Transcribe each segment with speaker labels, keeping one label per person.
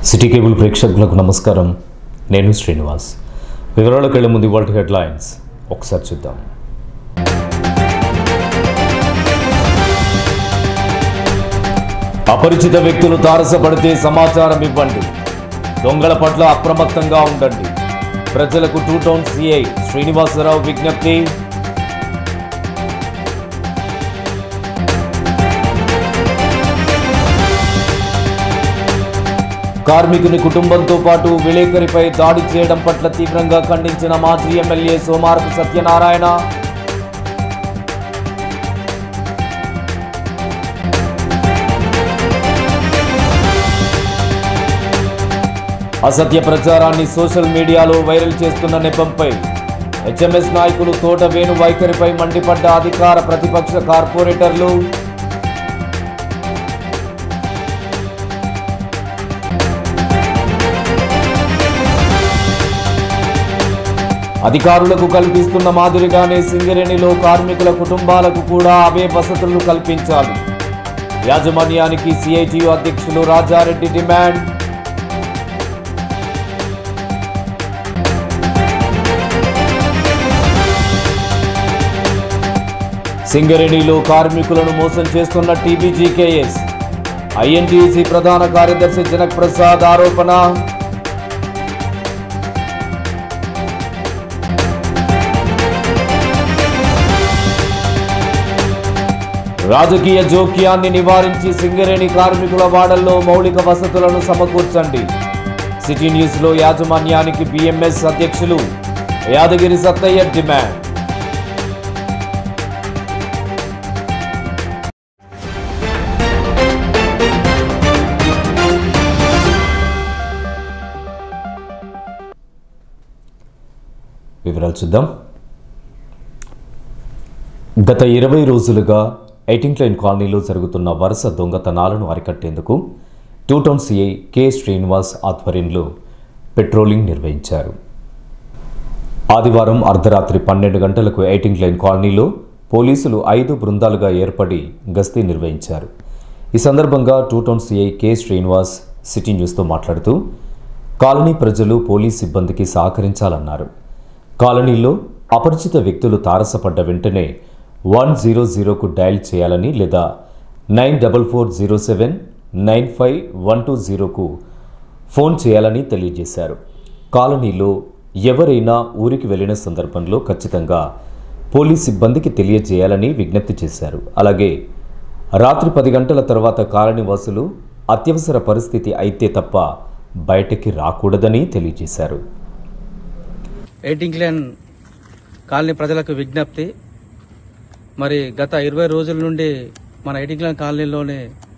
Speaker 1: City cable ప్రేక్షకులకు నమస్కారం నేను శ్రీనివాస్ వివరాలకు వెళ్ళే ముందు ఇవాళ హెడ్లైన్స్ ఒకసారి చూద్దాం అపరిచిత వ్యక్తులు తారసపడితే సమాచారం ఇవ్వండి దొంగల పట్ల అప్రమత్తంగా ఉండండి ప్రజలకు టూ టౌన్ సిఐ శ్రీనివాసరావు విజ్ఞప్తి కార్మికుని కుటుంబంతో పాటు విలేకరిపై దాడి చేయడం పట్ల తీవ్రంగా ఖండించిన మాజీ ఎమ్మెల్యే సోమారపు సత్యనారాయణ అసత్య ప్రచారాన్ని సోషల్ మీడియాలో వైరల్ చేస్తున్న నెపంపై హెచ్ఎంఎస్ నాయకులు తోట వేణు వైఖరిపై మండిపడ్డ అధికార ప్రతిపక్ష కార్పొరేటర్లు అధికారులకు కల్పిస్తున్న మాదిరిగానే సింగరేణిలో కార్మికుల కుటుంబాలకు కూడా అవే వసతులు కల్పించాలి యాజమాన్యానికి సిఐటియు అధ్యక్షులు రాజారెడ్డి డిమాండ్ సింగరేణిలో కార్మికులను మోసం చేస్తున్న టీబీజీకేఎస్ ఐఎన్టీసీ ప్రధాన కార్యదర్శి జనక్ ప్రసాద్ ఆరోపణ రాజకీయ జోక్యాన్ని నివారించి సింగరేణి కార్మికుల వాడల్లో మౌలిక వసతులను సమకూర్చండి సిటీ న్యూస్ లో యాజమాన్యానికి బిఎంఎస్ అధ్యక్షులు యాదగిరి సత్తయ్య డిమాండ్ వివరాలు చూద్దాం గత ఇరవై రోజులుగా ఎయిటింగ్ లైన్ కాలనీలో జరుగుతున్న వరుస దొంగతనాలను అరికట్టేందుకు two town CI K Srinivas ఆధ్వర్యంలో పెట్రోలింగ్ నిర్వహించారు ఆదివారం అర్ధరాత్రి పన్నెండు గంటలకు ఎయిటింగ్ లైన్ కాలనీలో పోలీసులు ఐదు బృందాలుగా ఏర్పడి గస్తీ నిర్వహించారు ఈ సందర్భంగా two town CI K Srinivas city న్యూస్తో మాట్లాడుతూ కాలనీ ప్రజలు పోలీస్ సిబ్బందికి సహకరించాలన్నారు కాలనీలో అపరిచిత వ్యక్తులు తారసపడ్డ వెంటనే వన్ జీరో జీరోకు డయల్ చేయాలని లేదా nine double four zero seven nine five one two జీరోకు ఫోన్ చేయాలని తెలియజేశారు కాలనీలో ఎవరైనా ఊరికి వెళ్ళిన సందర్భంలో ఖచ్చితంగా పోలీస్ సిబ్బందికి తెలియజేయాలని విజ్ఞప్తి చేశారు అలాగే రాత్రి పది గంటల తర్వాత కాలనీ వాసులు అత్యవసర పరిస్థితి అయితే తప్ప బయటకి రాకూడదని తెలియజేశారు
Speaker 2: ఎయిటింగ్ లైన్ కాలనీ ప్రజలకు విజ్ఞప్తి మరి గత ఇరవై రోజుల నుండి మన ఎయిటింగ్ లైన్ కాలనీలోనే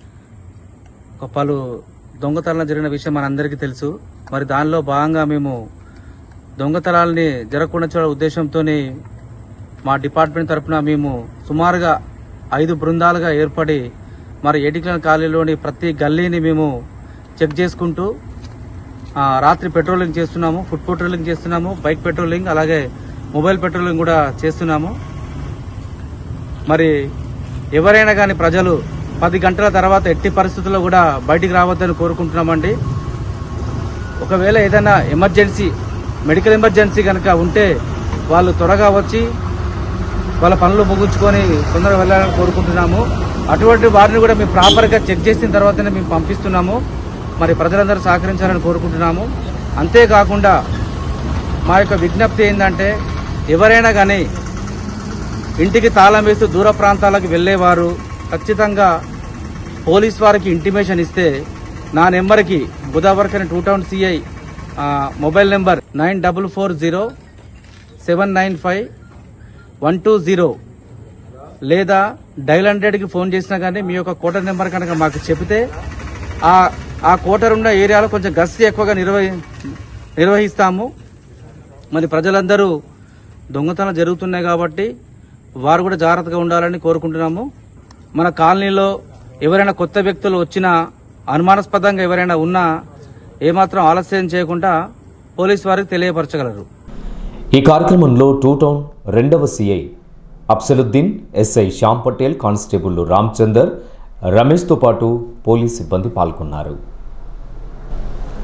Speaker 2: ఒక పలు దొంగతనాలు జరిగిన విషయం మనందరికీ తెలుసు మరి దానిలో భాగంగా మేము దొంగతనాలని జరగకుండా చూడ ఉద్దేశంతో మా డిపార్ట్మెంట్ తరఫున మేము సుమారుగా ఐదు బృందాలుగా ఏర్పడి మరి ఎయిటింగ్ లైన్ కాలనీలోని ప్రతి గల్లీని మేము చెక్ చేసుకుంటూ ఆ, రాత్రి పెట్రోలింగ్ చేస్తున్నాము ఫుడ్ పెట్రోలింగ్ చేస్తున్నాము బైక్ పెట్రోలింగ్ అలాగే మొబైల్ పెట్రోలింగ్ కూడా చేస్తున్నాము మరి ఎవరైనా కానీ ప్రజలు పది గంటల తర్వాత ఎట్టి పరిస్థితుల్లో కూడా బయటికి రావద్దని కోరుకుంటున్నామండి ఒకవేళ ఏదైనా ఎమర్జెన్సీ మెడికల్ ఎమర్జెన్సీ కనుక ఉంటే వాళ్ళు త్వరగా వచ్చి వాళ్ళ పనులు ముగించుకొని తొందరగా వెళ్ళాలని కోరుకుంటున్నాము అటువంటి వారిని కూడా మేము ప్రాపర్గా చెక్ చేసిన తర్వాతనే మేము పంపిస్తున్నాము మరి ప్రజలందరూ సహకరించాలని కోరుకుంటున్నాము అంతేకాకుండా మా యొక్క విజ్ఞప్తి ఏంటంటే ఎవరైనా కానీ ఇంటికి తాళం వేస్తూ దూర ప్రాంతాలకు వెళ్ళేవారు ఖచ్చితంగా పోలీస్ వారికి ఇంటిమేషన్ ఇస్తే నా నెంబర్కి బుధవర్క్ అని two town CI mobile number nine double four zero seven nine five one two zero లేదా డైల్ హండ్రెడ్కి ఫోన్ చేసినా కానీ మీ యొక్క కోటర్ నెంబర్ కనుక మాకు చెబితే ఆ ఆ కోటర్ ఉన్న ఏరియాలో కొంచెం గస్తీ ఎక్కువగా నిర్వహి నిర్వహిస్తాము మరి ప్రజలందరూ దొంగతనాలు జరుగుతున్నాయి కాబట్టి వారు కూడా జాగ్రత్తగా ఉండాలని కోరుకుంటున్నాము మన కాలనీలో ఎవరైనా కొత్త వ్యక్తులు వచ్చినా అనుమానాస్పదంగా ఎవరైనా ఉన్నా ఏమాత్రం ఆలస్యం చేయకుండా పోలీస్ వారికి తెలియపరచగలరు
Speaker 1: ఈ కార్యక్రమంలో టూ టౌన్ రెండవ CI Afsaluddin SI Shyam Patel constable Ramachander రమేష్తో పాటు పోలీస్ సిబ్బంది పాల్గొన్నారు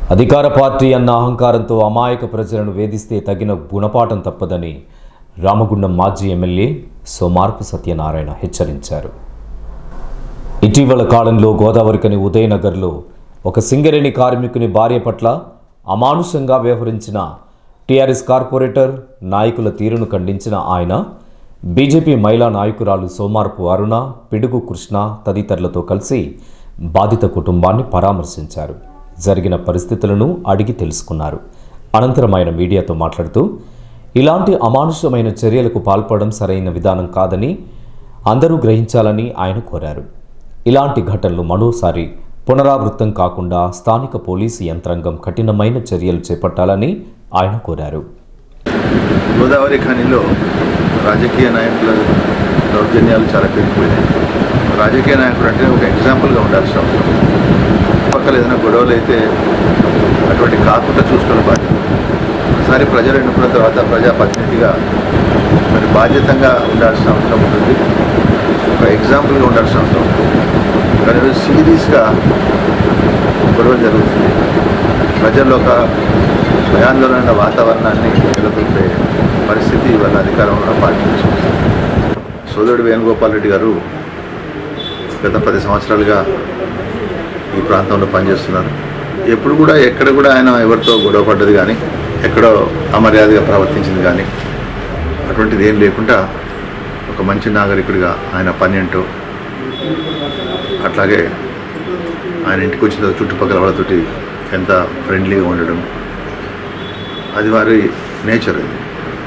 Speaker 1: అధికార పార్టీ అన్న అహంకారంతో అమాయక ప్రజలను వేధిస్తే తగిన గుణపాఠం తప్పదని రామగుండం మాజీ ఎమ్మెల్యే సోమార్పు సత్యనారాయణ హెచ్చరించారు ఇటీవల కాలంలో గోదావరికని ఉదయనగర్లో ఒక సింగరేణి కార్మికుని భార్య పట్ల అమానుషంగా వ్యవహరించిన టీఆర్ఎస్ కార్పొరేటర్ నాయకుల తీరును ఖండించిన ఆయన బీజేపీ మహిళా నాయకురాలు సోమార్పు అరుణ పిడుగు కృష్ణ తదితరులతో కలిసి బాధిత కుటుంబాన్ని పరామర్శించారు జరిగిన పరిస్థితులను అడిగి తెలుసుకున్నారు అనంతరం ఆయన మీడియాతో మాట్లాడుతూ ఇలాంటి అమానుషమైన చర్యలకు పాల్పడడం సరైన విధానం కాదని అందరూ గ్రహించాలని ఆయన కోరారు ఇలాంటి ఘటనలు మరోసారి పునరావృతం కాకుండా స్థానిక పోలీసు యంత్రాంగం కఠినమైన చర్యలు చేపట్టాలని ఆయన కోరారు
Speaker 3: గోదావరి ఖనిలో రాజకీయ నాయకుల దౌర్జన్యాలు చాలా పెరిగిపోయినాయి రాజకీయ నాయకుడు అంటే ఒక ఎగ్జాంపుల్గా ఉండాల్సిన అవసరం పక్కన ఏదైనా గొడవలు అయితే అటువంటి కాకుండా చూసుకునే బాధ్యత ఒకసారి ప్రజలు ఎన్నుకున్న తర్వాత ప్రజాప్రతినిధిగా మరి బాధ్యతంగా ఉండాల్సిన అవసరం ఉంటుంది ఒక ఎగ్జాంపుల్గా ఉండాల్సిన అవసరం ఉంటుంది కానీ ఈరోజు సీరియస్గా గొడవ జరుగుతుంది ప్రజల్లో ఒక భయాందోళన వాతావరణాన్ని నెలకొల్పే పరిస్థితి ఇవాళ అధికారంలో ఉన్న పార్టీ నుంచి వస్తుంది. సోదరుడు వేణుగోపాల్ రెడ్డి గారు గత పది సంవత్సరాలుగా ఈ ప్రాంతంలో పనిచేస్తున్నారు ఎప్పుడు కూడా ఎక్కడ కూడా ఆయన ఎవరితో గొడవ పడ్డది కానీ ఎక్కడో అమర్యాదగా ప్రవర్తించింది కానీ అటువంటిది ఏం లేకుండా ఒక మంచి నాగరికుడిగా ఆయన పని ఏంటో అట్లాగే ఆయన ఇంటికి వచ్చిన తర్వాత చుట్టుపక్కల వాళ్ళతోటి ఎంత ఫ్రెండ్లీగా ఉండడం అది వారి నేచర్ అది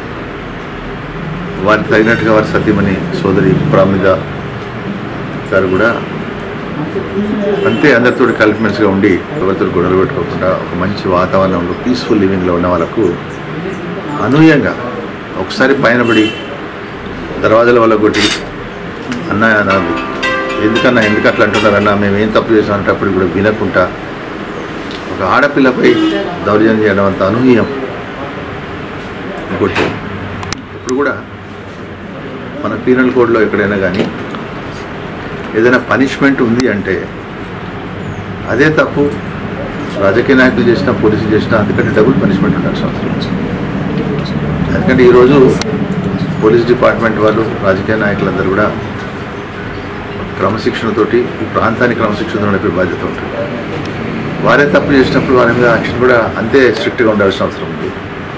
Speaker 3: వారికి తగినట్టుగా వారి సత్యమని సోదరి ప్రామిద గారు కూడా అంతే అందరితో కలిసిమెలిసిగా ఉండి ఎవరితో గొడవలు పెట్టుకోకుండా ఒక మంచి వాతావరణంలో పీస్ఫుల్ లివింగ్లో ఉన్న వాళ్ళకు అనూహ్యంగా ఒకసారి పైన పడి దర్వాజాల వల్ల కొట్టి అన్నయ్య నాకు ఎందుకన్నా ఎందుకు అట్లా అంటున్నారన్నా మేము ఏం తప్పు చేసామంటే అప్పుడు కూడా వినకుండా ఒక ఆడపిల్లపై దౌర్జన్యం చేయడం అంత అనూహ్యం ఇంకోటి ఇప్పుడు కూడా మన పీనల్ కోడ్లో ఎక్కడైనా కానీ ఏదైనా పనిష్మెంట్ ఉంది అంటే అదే తప్పు రాజకీయ నాయకులు చేసినా పోలీసులు చేసినా అందుకంటే డబుల్ పనిష్మెంట్ ఉండాల్సిన అవసరం ఉంది. ఎందుకంటే ఈరోజు పోలీస్ డిపార్ట్మెంట్ వాళ్ళు రాజకీయ నాయకులందరూ కూడా క్రమశిక్షణతోటి ఈ ప్రాంతాన్ని క్రమశిక్షణ నడిపే బాధ్యత ఉంటుంది వారే తప్పు చేసినప్పుడు వారి మీద యాక్షన్ కూడా అంతే స్ట్రిక్ట్గా ఉండాల్సిన అవసరం ఉంది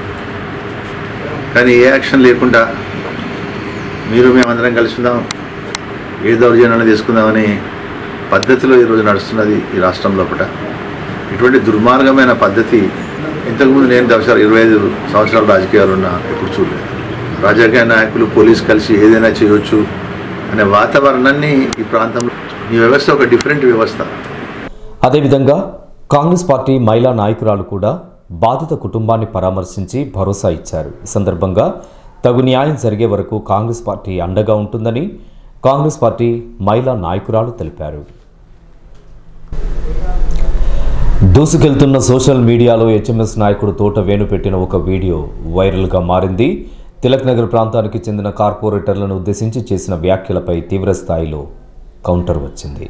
Speaker 3: కానీ ఏ యాక్షన్ లేకుండా మీరు మేమందరం కలిసి ఉందాం ఏ దౌర్జన్యాన్ని తీసుకుందామని పద్ధతిలో ఈరోజు నడుస్తున్నది ఈ రాష్ట్రం లోపల ఇటువంటి దుర్మార్గమైన పద్ధతి ఇంతకుముందు నేను దశ ఇరవై ఐదు సంవత్సరాలు రాజకీయాలు ఉన్నా ఎప్పుడు చూడలేదు రాజకీయ నాయకులు పోలీస్ కలిసి ఏదైనా చేయొచ్చు అనే వాతావరణాన్ని ఈ ప్రాంతంలో ఈ వ్యవస్థ ఒక డిఫరెంట్ వ్యవస్థ
Speaker 1: అదేవిధంగా కాంగ్రెస్ పార్టీ మహిళా నాయకురాలు కూడా బాధిత కుటుంబాన్ని పరామర్శించి భరోసా ఇచ్చారు ఈ సందర్భంగా తగు న్యాయం జరిగే వరకు కాంగ్రెస్ పార్టీ అండగా ఉంటుందని కాంగ్రెస్ పార్టీ మహిళా నాయకురాలు తెలిపారు దూసుకెళ్తున్న సోషల్ మీడియాలో హెచ్ఎంఎస్ నాయకుడు తోట వేణు పెట్టిన ఒక వీడియో వైరల్గా మారింది తిలక్ నగర్ ప్రాంతానికి చెందిన కార్పొరేటర్లను ఉద్దేశించి చేసిన వ్యాఖ్యలపై తీవ్ర స్థాయిలో కౌంటర్ వచ్చింది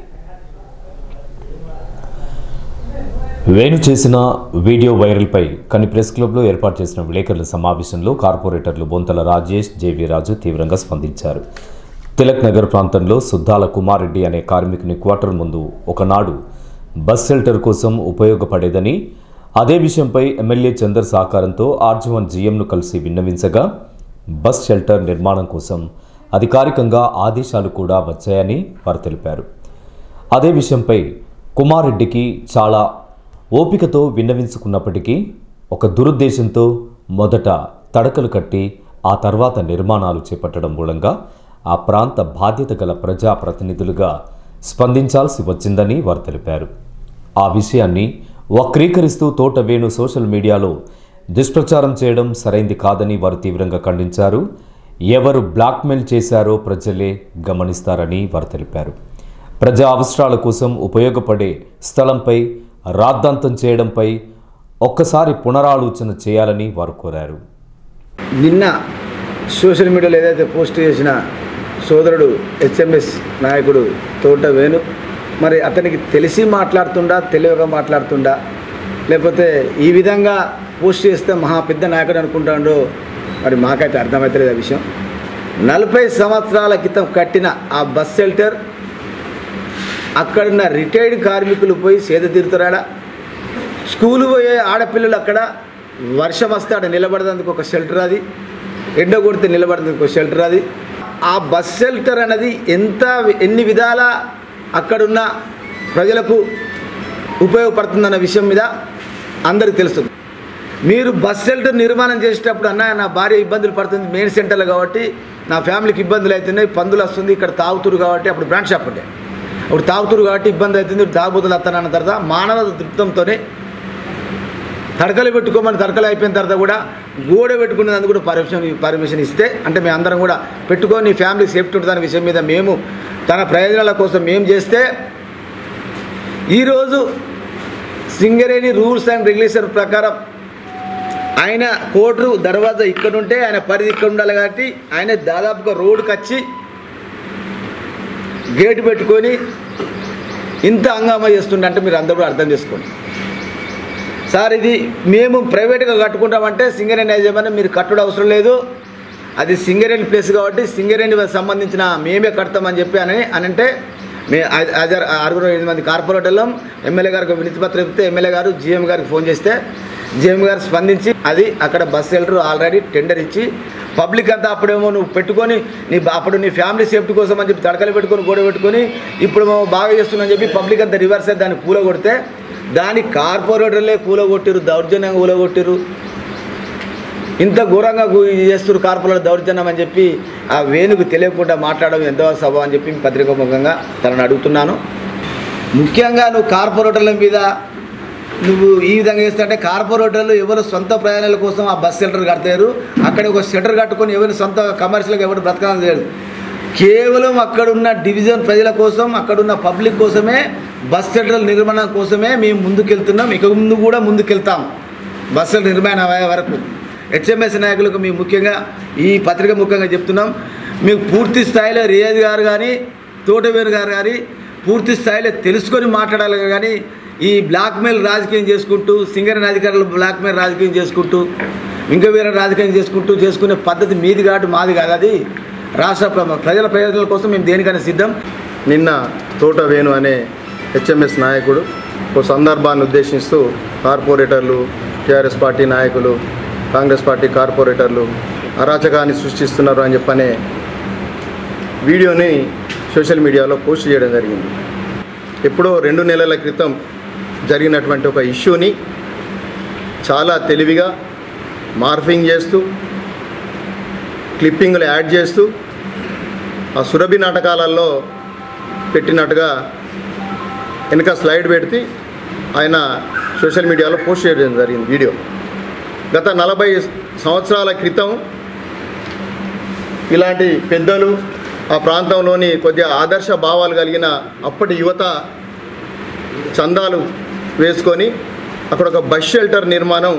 Speaker 1: వేణు చేసిన వీడియో వైరల్పై కని ప్రెస్ క్లబ్లో ఏర్పాటు చేసిన విలేకరుల సమావేశంలో కార్పొరేటర్లు బొంతల రాజేష్ జేవి రాజు తీవ్రంగా స్పందించారు తిలక్ నగర్ ప్రాంతంలో సుద్దాల కుమారెడ్డి అనే కార్మికుని క్వార్టర్ ముందు ఒకనాడు బస్ షెల్టర్ కోసం ఉపయోగపడేదని అదే విషయంపై ఎమ్మెల్యే చందర్ సహకారంతో ఆర్జీవన్ జీఎంను కలిసి విన్నవించగా బస్ షెల్టర్ నిర్మాణం కోసం అధికారికంగా ఆదేశాలు కూడా వచ్చాయని వారు తెలిపారు అదే విషయంపై కుమారెడ్డికి చాలా ఓపికతో విన్నవించుకున్నప్పటికీ ఒక దురుద్దేశంతో మొదట తడకలు కట్టి ఆ తర్వాత నిర్మాణాలు చేపట్టడం మూలంగా ఆ ప్రాంత బాధ్యత గల ప్రజాప్రతినిధులుగా స్పందించాల్సి వచ్చిందని వారు తెలిపారు ఆ విషయాన్ని వక్రీకరిస్తూ తోట వేణు సోషల్ మీడియాలో దుష్ప్రచారం చేయడం సరైంది కాదని వారు తీవ్రంగా ఖండించారు ఎవరు బ్లాక్మెయిల్ చేశారో ప్రజలే గమనిస్తారని వారు తెలిపారు ప్రజా అవసరాల కోసం ఉపయోగపడే స్థలంపై రాద్ధాంతం చేయడంపై ఒక్కసారి పునరాలోచన చేయాలని వారు కోరారు
Speaker 4: నిన్న సోషల్ మీడియాలో ఏదైతే పోస్ట్ చేసిన సోదరుడు హెచ్ఎంఎస్ నాయకుడు తోట వేణు మరి అతనికి తెలిసి మాట్లాడుతుండా తెలియక మాట్లాడుతుండా లేకపోతే ఈ విధంగా పోస్ట్ చేస్తే మహా పెద్ద నాయకుడు అనుకుంటాడో మరి మాకైతే అర్థమవుతలేదు ఆ విషయం నలభై సంవత్సరాల క్రితం కట్టిన ఆ బస్ షెల్టర్ అక్కడున్న రిటైర్డ్ కార్మికులు పోయి సేద తీరుతారా స్కూలు పోయే ఆడపిల్లలు అక్కడ వర్షం వస్తే అక్కడ నిలబడడానికి ఒక షెల్టర్ అది ఎండ కొడితే నిలబడడానికి ఒక షెల్టర్ అది ఆ బస్ షెల్టర్ అనేది ఎంత ఎన్ని విధాల అక్కడున్న ప్రజలకు ఉపయోగపడుతుందన్న విషయం మీద అందరికీ తెలుస్తుంది మీరు బస్ షెల్టర్ నిర్మాణం చేసేటప్పుడు అన్న నా భార్య ఇబ్బందులు పడుతుంది మెయిన్ సెంటర్లో కాబట్టి నా ఫ్యామిలీకి ఇబ్బందులు అవుతున్నాయి పందులు వస్తుంది ఇక్కడ తాగుతురు కాబట్టి అప్పుడు బ్రాండ్ షాప్ ఉండే అప్పుడు తాగుతురు కాబట్టి ఇబ్బంది అవుతుంది తాగుబోతులు వస్తానన్న తర్వాత మానవ దృప్తంతోనే తడకలు పెట్టుకోమని తడకలు అయిపోయిన తర్వాత కూడా గోడ పెట్టుకునేందుకు కూడా పర్మిషన్ పర్మిషన్ ఇస్తే అంటే మేము అందరం కూడా పెట్టుకొని ఫ్యామిలీ సేఫ్టీ ఉంటుందనే విషయం మీద మేము తన ప్రయోజనాల కోసం మేము చేస్తే ఈరోజు సింగరేణి రూల్స్ అండ్ రెగ్యులేషన్ ప్రకారం ఆయన కోర్టు దర్వాజా ఇక్కడ ఉంటే ఆయన పరిధి ఇక్కడ ఉండాలి కాబట్టి ఆయన దాదాపుగా రోడ్డుకి వచ్చి గేటు పెట్టుకొని ఇంత హంగామా చేస్తుండే అంటే మీరు అందరూ కూడా అర్థం చేసుకోండి సార్ ఇది మేము ప్రైవేట్గా కట్టుకుంటామంటే సింగరేణి యాజమాన్యం మీరు కట్టడం అవసరం లేదు అది సింగరేణి ప్లేస్ కాబట్టి సింగరేణి సంబంధించిన మేమే కడతామని చెప్పి అని అని అంటే మే ఐ- ఐదారు ఆరుగురు ఐదు మంది కార్పొరేటర్లం ఎమ్మెల్యే గారికి వినతి పత్రం ఇస్తే ఎమ్మెల్యే గారు జీఎం గారికి ఫోన్ చేస్తే జీఎం గారు స్పందించి అది అక్కడ బస్ షెల్టర్ ఆల్రెడీ టెండర్ ఇచ్చి పబ్లిక్ అంతా అప్పుడేమో నువ్వు పెట్టుకొని నీ బా- అప్పుడు నీ ఫ్యామిలీ సేఫ్టీ కోసం అని చెప్పి తడకలు పెట్టుకొని గోడ పెట్టుకొని ఇప్పుడు మేము బాగా చేస్తున్నాం అని చెప్పి పబ్లిక్ అంతా రివర్స్ అయ్యి దాన్ని కూలగొడితే దాని కార్పొరేటర్లే కూలగొట్టిరు దౌర్జన్యంగా కూలగొట్టిరు ఇంత ఘోరంగా గు- చేస్తున్నారు కార్పొరేటర్ దౌర్జన్యం అని చెప్పి ఆ వేణుకు తెలియకుండా మాట్లాడడం ఎంతో సభ అని చెప్పి పత్రికాముఖంగా తనని అడుగుతున్నాను ముఖ్యంగా నువ్వు కార్పొరేటర్ల మీద నువ్వు ఈ విధంగా చేస్తుంటే కార్పొరేటర్లు ఎవరు సొంత ప్రయాణాల కోసం ఆ బస్ షెల్టర్ కడతారు అక్కడ ఒక షెల్టర్ కట్టుకొని ఎవరు సొంత కమర్షియల్గా ఎవరు బ్రతకాలని లేదు కేవలం అక్కడున్న డివిజన్ ప్రజల కోసం అక్కడున్న పబ్లిక్ కోసమే బస్ షెల్టర్ నిర్మాణం కోసమే మేము ముందుకెళ్తున్నాం ఇక ముందు కూడా ముందుకెళ్తాం బస్ షెల్టర్ నిర్మాణం అయ్యే వరకు హెచ్ఎంఎస్ నాయకులకు మేము ముఖ్యంగా ఈ పత్రిక ముఖ్యంగా చెప్తున్నాం మీకు పూర్తి స్థాయిలో రియాజ్ గారు కానీ తోటవేరు గారు కానీ పూర్తి స్థాయిలో తెలుసుకొని మాట్లాడాలి కానీ ఈ బ్లాక్మెయిల్ రాజకీయం చేసుకుంటూ సింగరేణి అధికారులు బ్లాక్మెయిల్ రాజకీయం చేసుకుంటూ ఇంకా వేరే రాజకీయం చేసుకుంటూ చేసుకునే పద్ధతి మీది కాదు మాది కాదు అది రాష్ట్ర ప్ర- ప్రజల ప్రయోజనాల కోసం మేము దేనికైనా సిద్ధం
Speaker 5: నిన్న తోట వేణు అనే హెచ్ఎంఎస్ నాయకుడు ఓ సందర్భాన్ని ఉద్దేశిస్తూ కార్పొరేటర్లు టీఆర్ఎస్ పార్టీ నాయకులు కాంగ్రెస్ పార్టీ కార్పొరేటర్లు అరాచకాన్ని సృష్టిస్తున్నారు అని చెప్పనే వీడియోని సోషల్ మీడియాలో పోస్ట్ చేయడం జరిగింది ఎప్పుడో రెండు నెలల క్రితం జరిగినటువంటి ఒక ఇష్యూని చాలా తెలివిగా మార్ఫింగ్ చేస్తూ క్లిప్పింగ్లు యాడ్ చేస్తూ ఆ సురభి నాటకాలలో పెట్టినట్టుగా వెనుక స్లైడ్ పెడితే ఆయన సోషల్ మీడియాలో పోస్ట్ చేయడం జరిగింది వీడియో గత నలభై సంవత్సరాల క్రితం ఇలాంటి పెద్దలు ఆ ప్రాంతంలోని కొద్దిగా ఆదర్శ భావాలు కలిగిన అప్పటి యువత చందాలు వేసుకొని అక్కడ ఒక బస్ షెల్టర్ నిర్మాణం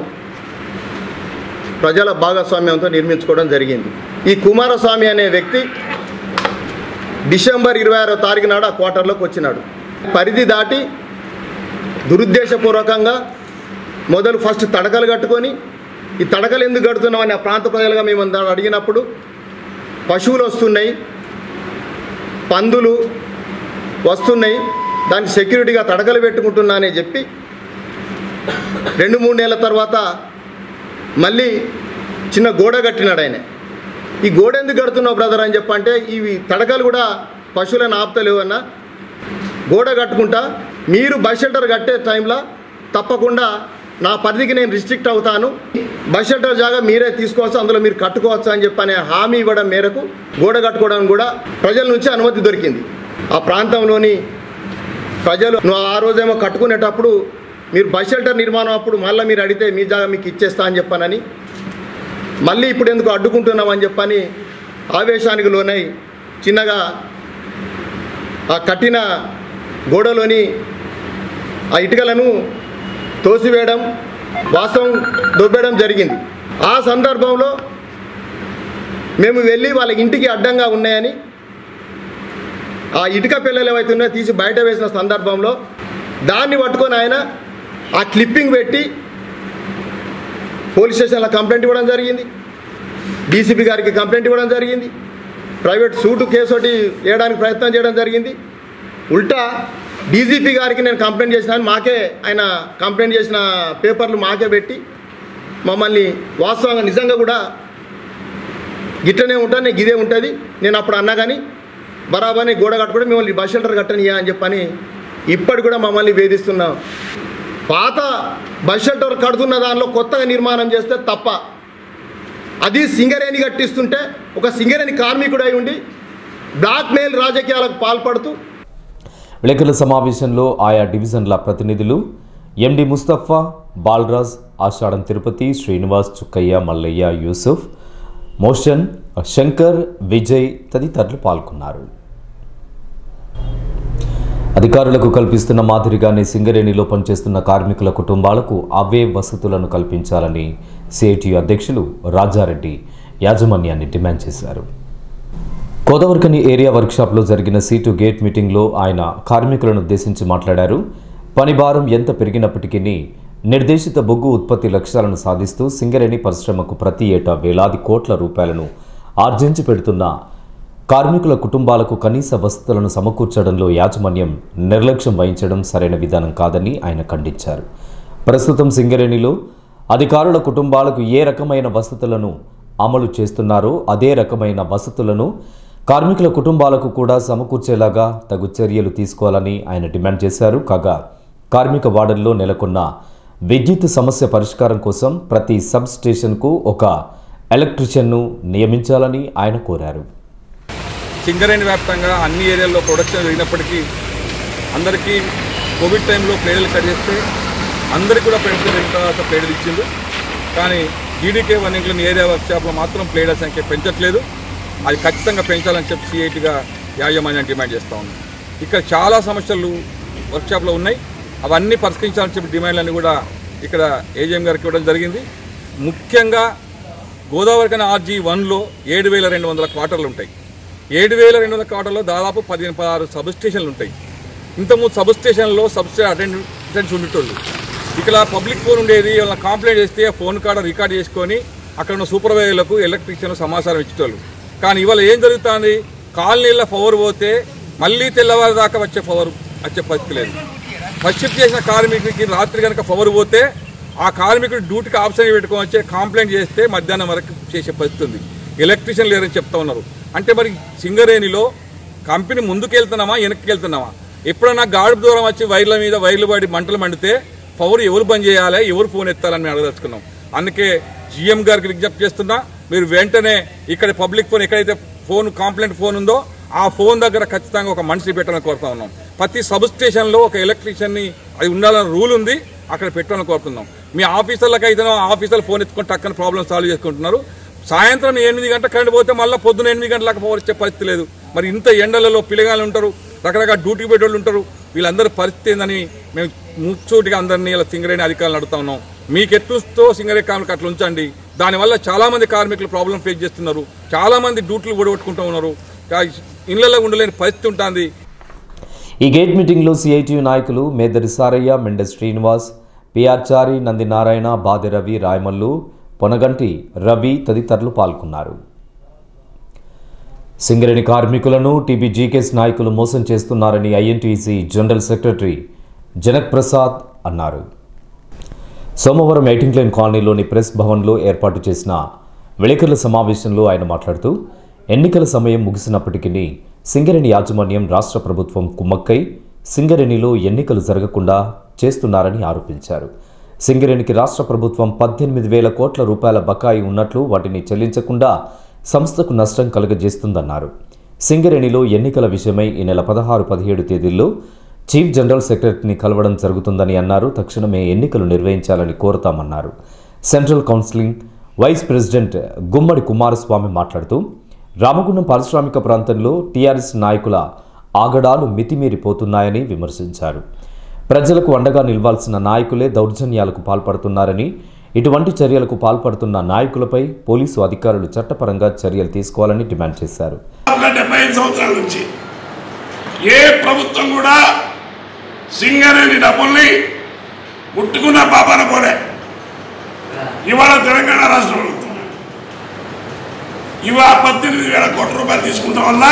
Speaker 5: ప్రజల భాగస్వామ్యంతో నిర్మించుకోవడం జరిగింది ఈ కుమారస్వామి అనే వ్యక్తి డిసెంబర్ ఇరవై ఆరో తారీఖు నాడు ఆ క్వార్టర్లోకి వచ్చినాడు పరిధి దాటి దురుద్దేశపూర్వకంగా మొదలు ఫస్ట్ తడకలు కట్టుకొని ఈ తడకలు ఎందుకు కడుతున్నామని ఆ ప్రాంత ప్రజలుగా మేము అందరం అడిగినప్పుడు పశువులు వస్తున్నాయి పందులు వస్తున్నాయి దానికి సెక్యూరిటీగా తడకలు పెట్టుకుంటున్నా అని చెప్పి రెండు మూడు నెలల తర్వాత మళ్ళీ చిన్న గోడ కట్టినాడు ఆయన ఈ గోడ ఎందుకు కడుతున్నావు బ్రదర్ అని చెప్పంటే ఇవి తడకలు కూడా పశువులను ఆపుతలేవు అన్న గోడ కట్టుకుంటా మీరు బస్ షెల్టర్ కట్టే టైంలో తప్పకుండా నా పరిధికి నేను రిస్ట్రిక్ట్ అవుతాను బస్ షెల్టర్ జాగా మీరే తీసుకోవచ్చు అందులో మీరు కట్టుకోవచ్చు అని చెప్పి అనే హామీ ఇవ్వడం మేరకు గోడ కట్టుకోవడానికి కూడా ప్రజల నుంచి అనుమతి దొరికింది ఆ ప్రాంతంలోని ప్రజలు నువ్వు ఆ రోజేమో కట్టుకునేటప్పుడు మీరు బస్ షెల్టర్ నిర్మాణం అప్పుడు మళ్ళీ మీరు అడిగితే మీ జాగా మీకు ఇచ్చేస్తా అని చెప్పానని మళ్ళీ ఇప్పుడు ఎందుకు అడ్డుకుంటున్నామని చెప్పని ఆవేశానికి లోనై చిన్నగా ఆ కట్టిన గోడలోని ఆ ఇటుకలను తోసివేయడం వాస్తవం దొబ్బేయడం జరిగింది ఆ సందర్భంలో మేము వెళ్ళి వాళ్ళ ఇంటికి అడ్డంగా ఉన్నాయని ఆ ఇటుక పిల్లలు ఏవైతే ఉన్నాయో తీసి బయట వేసిన సందర్భంలో దాన్ని పట్టుకొని ఆయన ఆ క్లిప్పింగ్ పెట్టి పోలీస్ స్టేషన్లో కంప్లైంట్ ఇవ్వడం జరిగింది డీసీపీ గారికి కంప్లైంట్ ఇవ్వడం జరిగింది ప్రైవేట్ సూటు కేసు ఒకటి వేయడానికి ప్రయత్నం చేయడం జరిగింది ఉల్టా డీజీపీ గారికి నేను కంప్లైంట్ చేసినాను మాకే ఆయన కంప్లైంట్ చేసిన పేపర్లు మాకే పెట్టి మమ్మల్ని వాస్తవంగా నిజంగా కూడా గిట్లనే ఉంటాను నేను గిదే ఉంటుంది నేను అప్పుడు అన్నా కానీ బరాబర్ని గోడ కట్టుకుని మిమ్మల్ని బస్ షెల్టర్ కట్టనియా అని చెప్పని ఇప్పటి కూడా మమ్మల్ని వేధిస్తున్నాం పాత బస్ షెల్టర్ కడుతున్న దానిలో కొత్తగా నిర్మాణం చేస్తే తప్ప అది సింగరేణి కట్టిస్తుంటే ఒక సింగరేణి కార్మికుడై ఉండి బ్లాక్మెయిల్ రాజకీయాలకు పాల్పడుతూ
Speaker 1: విలేకరుల సమావేశంలో ఆయా డివిజన్ల ప్రతినిధులు ఎండి ముస్తఫా బాలరాజ్ ఆషాఢం తిరుపతి శ్రీనివాస్ చుక్కయ్య మల్లయ్య యూసుఫ్ మోషన్ శంకర్ విజయ్ తదితరులు పాల్గొన్నారు అధికారులకు కల్పిస్తున్న మాదిరిగానే సింగరేణిలో పనిచేస్తున్న కార్మికుల కుటుంబాలకు అవే వసతులను కల్పించాలని సిఐటియు అధ్యక్షులు రాజారెడ్డి యాజమాన్యాన్ని డిమాండ్ చేశారు గోదావరికని ఏరియా వర్క్షాప్లో జరిగిన సీటు గేట్ మీటింగ్లో ఆయన కార్మికులను ఉద్దేశించి మాట్లాడారు పని భారం ఎంత పెరిగినప్పటికీ నిర్దేశిత బొగ్గు ఉత్పత్తి లక్ష్యాలను సాధిస్తూ సింగరేణి పరిశ్రమకు ప్రతి ఏటా వేలాది కోట్ల రూపాయలను ఆర్జించి పెడుతున్న కార్మికుల కుటుంబాలకు కనీస వసతులను సమకూర్చడంలో యాజమాన్యం నిర్లక్ష్యం వహించడం సరైన విధానం కాదని ఆయన ఖండించారు ప్రస్తుతం సింగరేణిలో అధికారుల కుటుంబాలకు ఏ రకమైన వసతులను అమలు చేస్తున్నారో అదే రకమైన వసతులను కార్మికుల కుటుంబాలకు కూడా సమకూర్చేలాగా తగు చర్యలు తీసుకోవాలని ఆయన డిమాండ్ చేశారు కాగా కార్మిక వార్డుల్లో నెలకొన్న విద్యుత్ సమస్య పరిష్కారం కోసం ప్రతి సబ్ స్టేషన్కు ఒక ఎలక్ట్రీషియన్ను నియమించాలని ఆయన కోరారు
Speaker 6: సింగరేణి వ్యాప్తంగా అన్ని ఏరియాల్లో ప్రొడక్షన్ జరిగినప్పటికీ అందరికీ కోవిడ్ టైంలో ప్లేడలు కట్ చేస్తే అందరికీ కూడా ప్లేడలు జరిగిన తర్వాత ప్లేడలు ఇచ్చిండు కానీ జీడీకే వన్ ఇంక్లూన్ ఏరియా వర్క్షాప్లో మాత్రం ప్లేడల సంఖ్య పెంచట్లేదు అది ఖచ్చితంగా పెంచాలని చెప్పి సిఐటిగా యాజమాన్యం డిమాండ్ చేస్తూ ఉంది ఇక్కడ చాలా సమస్యలు వర్క్షాప్లో ఉన్నాయి అవన్నీ పరిష్కరించాలని చెప్పి డిమాండ్లన్నీ కూడా ఇక్కడ ఏజీఎం గారికి ఇవ్వడం జరిగింది ముఖ్యంగా గోదావరి కన్నా ఆర్జీ వన్లో ఏడు వేల రెండు వందల క్వార్టర్లు ఉంటాయి ఏడు వేల రెండు వందల క్వార్టర్లో దాదాపు పదిహేను పదహారు సబ్ స్టేషన్లు ఉంటాయి ఇంతకుముందు సబ్ స్టేషన్లో సబ్ స్టేషన్ అటెండెంట్స్ ఉండేటోళ్ళు ఇక్కడ పబ్లిక్ ఫోన్ ఉండేది వాళ్ళ కంప్లైంట్ చేస్తే ఫోన్ కాడ రికార్డ్ చేసుకొని అక్కడ ఉన్న సూపర్వైజర్లకు ఎలక్ట్రీషియన్ సమాచారం ఇచ్చేటోళ్ళు కానీ ఇవాళ ఏం జరుగుతుంది కాలనీల పవర్ పోతే మళ్ళీ తెల్లవారు దాకా వచ్చే పవర్ వచ్చే పరిస్థితి లేదు ఫస్ట్ షిఫ్ట్ చేసిన కార్మికుడికి రాత్రి కనుక పవర్ పోతే ఆ కార్మికుడు డ్యూటీకి ఆప్షన్ పెట్టుకొని వచ్చి కంప్లైంట్ చేస్తే మధ్యాహ్నం వరకు చేసే పరిస్థితి ఉంది ఎలక్ట్రీషియన్ లేరని చెప్తా ఉన్నారు అంటే మరి సింగరేణిలో కంపెనీ ముందుకు వెళ్తున్నామా వెనక్కి వెళ్తున్నామా ఎప్పుడన్నా గాడి దూరం వచ్చి వైర్ల మీద వైర్లు పడి మంటలు మండితే పవర్ ఎవరు బంద్ చేయాలి ఎవరు ఫోన్ ఎత్తాలని మేము అడగదలుచుకున్నాం అందుకే జిఎం గారికి విజ్ఞప్తి చేస్తున్నా మీరు వెంటనే ఇక్కడ పబ్లిక్ ఫోన్ ఎక్కడైతే ఫోన్ కంప్లైంట్ ఫోన్ ఉందో ఆ ఫోన్ దగ్గర ఖచ్చితంగా ఒక మనిషి పెట్టాలని కోరుతా ఉన్నాం ప్రతి సబ్ స్టేషన్లో ఒక ఎలక్ట్రీషియన్ ని అది ఉండాలని రూల్ ఉంది అక్కడ పెట్టాలని కోరుతున్నాం మీ ఆఫీసర్లకు అయితే ఆఫీసర్లు ఫోన్ ఎత్తుకొని టక్కన ప్రాబ్లం సాల్వ్ చేసుకుంటున్నారు సాయంత్రం ఎనిమిది గంటల కరెంట్ పోతే మళ్ళీ పొద్దున ఎనిమిది గంటలకు పవర్ ఇచ్చే పరిస్థితి లేదు మరి ఇంత ఎండలలో పిల్లగాళ్ళు ఉంటారు రకరకాల డ్యూటీ పెట్టేవాళ్ళు ఉంటారు వీళ్ళందరి పరిస్థితి ఏందని మేము ముచ్చోటిగా అందరినీ ఇలా సింగరేణి అధికారులు అడుగుతా ఉన్నాం మీకు ఎట్లుస్తో సింగరేణి కార్మికులు అట్లా ఉంచండి దానివల్ల చాలా మంది కార్మికులు ప్రాబ్లం ఫేస్ చేస్తున్నారు చాలా మంది డ్యూటీలు ఓడగొట్టుకుంటూ ఉన్నారు ఇళ్లలో ఉండలేని పరిస్థితి ఉంటుంది
Speaker 1: ఈ గేట్ మీటింగ్లో సిఐటియు నాయకులు మేదరి సారయ్య మెండెస్ శ్రీనివాస్ పిఆర్ చారి నంది నారాయణ బాది రవి రాయమల్లు పొనగంటి రవి తదితరులు పాల్గొన్నారు సింగరేణి కార్మికులను టీబీజీకేఎస్ నాయకులు మోసం చేస్తున్నారని INTUC general secretary Janak Prasad అన్నారు సోమవారం ఎయిటింగ్ లైన్ కాలనీలోని ప్రెస్ భవన్లో ఏర్పాటు చేసిన విలేకరుల సమావేశంలో ఆయన మాట్లాడుతూ ఎన్నికల సమయం ముగిసినప్పటికీ సింగరేణి యాజమాన్యం రాష్ట్ర ప్రభుత్వం కుమ్మక్కై సింగరేణిలో ఎన్నికలు జరగకుండా చేస్తున్నారని ఆరోపించారు సింగరేణికి రాష్ట్ర ప్రభుత్వం పద్దెనిమిది వేల కోట్ల రూపాయల బకాయి ఉన్నట్లు వాటిని చెల్లించకుండా సంస్థకు నష్టం కలుగజేస్తుందన్నారు సింగరేణిలో ఎన్నికల విషయమై ఈ నెల పదహారు పదిహేడు తేదీల్లో చీఫ్ జనరల్ సెక్రటరీని కలవడం జరుగుతుందని అన్నారు తక్షణమే ఎన్నికలు నిర్వహించాలని కోరుతామన్నారు central counselling vice president Gummadi Kumaraswamy మాట్లాడుతూ రామగుండం పారిశ్రామిక ప్రాంతంలో టీఆర్ఎస్ నాయకుల ఆగడాలు మితిమీరిపోతున్నాయని విమర్శించారు ప్రజలకు అండగా నిలవాల్సిన నాయకులే దౌర్జన్యాలకు పాల్పడుతున్నారని ఇటువంటి చర్యలకు పాల్పడుతున్న నాయకులపై పోలీసు అధికారులు చట్టపరంగా చర్యలు తీసుకోవాలని డిమాండ్ చేశారు
Speaker 7: దాదాపుగా డెబ్బై ఐదు సంవత్సరాల నుంచి ఏ ప్రభుత్వం కూడా సింగరేణి డబ్బుల్ని ముట్టుకున్న పాపాన పోలే ఇవాళ తెలంగాణ రాష్ట్ర ప్రభుత్వం ఇవాళ పద్దెనిమిది వేల కోట్ల రూపాయలు తీసుకుంటాం వల్ల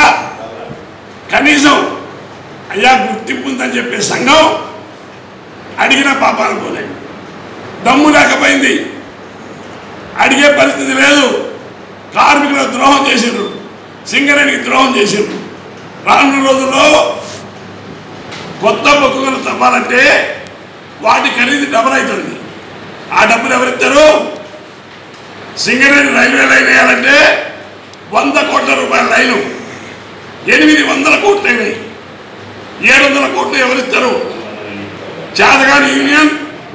Speaker 7: కనీసం అయ్యా గుర్తింపు ఉందని చెప్పే సంఘం అడిగిన పాపాన పోలే దమ్ము లేకపోయింది అడిగే పరిస్థితి లేదు కార్మికులకు ద్రోహం చేసిండ్రు సింగరేణికి ద్రోహం చేసిండ్రు రానున్న రోజుల్లో కొత్త బొక్కులు తవ్వాలంటే వాటి ఖరీదు డబల్ అవుతుంది ఆ డబ్బులు ఎవరిస్తారు సింగరేణి రైల్వే లైన్ వేయాలంటే వంద కోట్ల రూపాయల లైను ఎనిమిది వందల కోట్లు అయినాయి ఏడు వందల కోట్లు ఎవరిస్తారు చేతగాని యూనియన్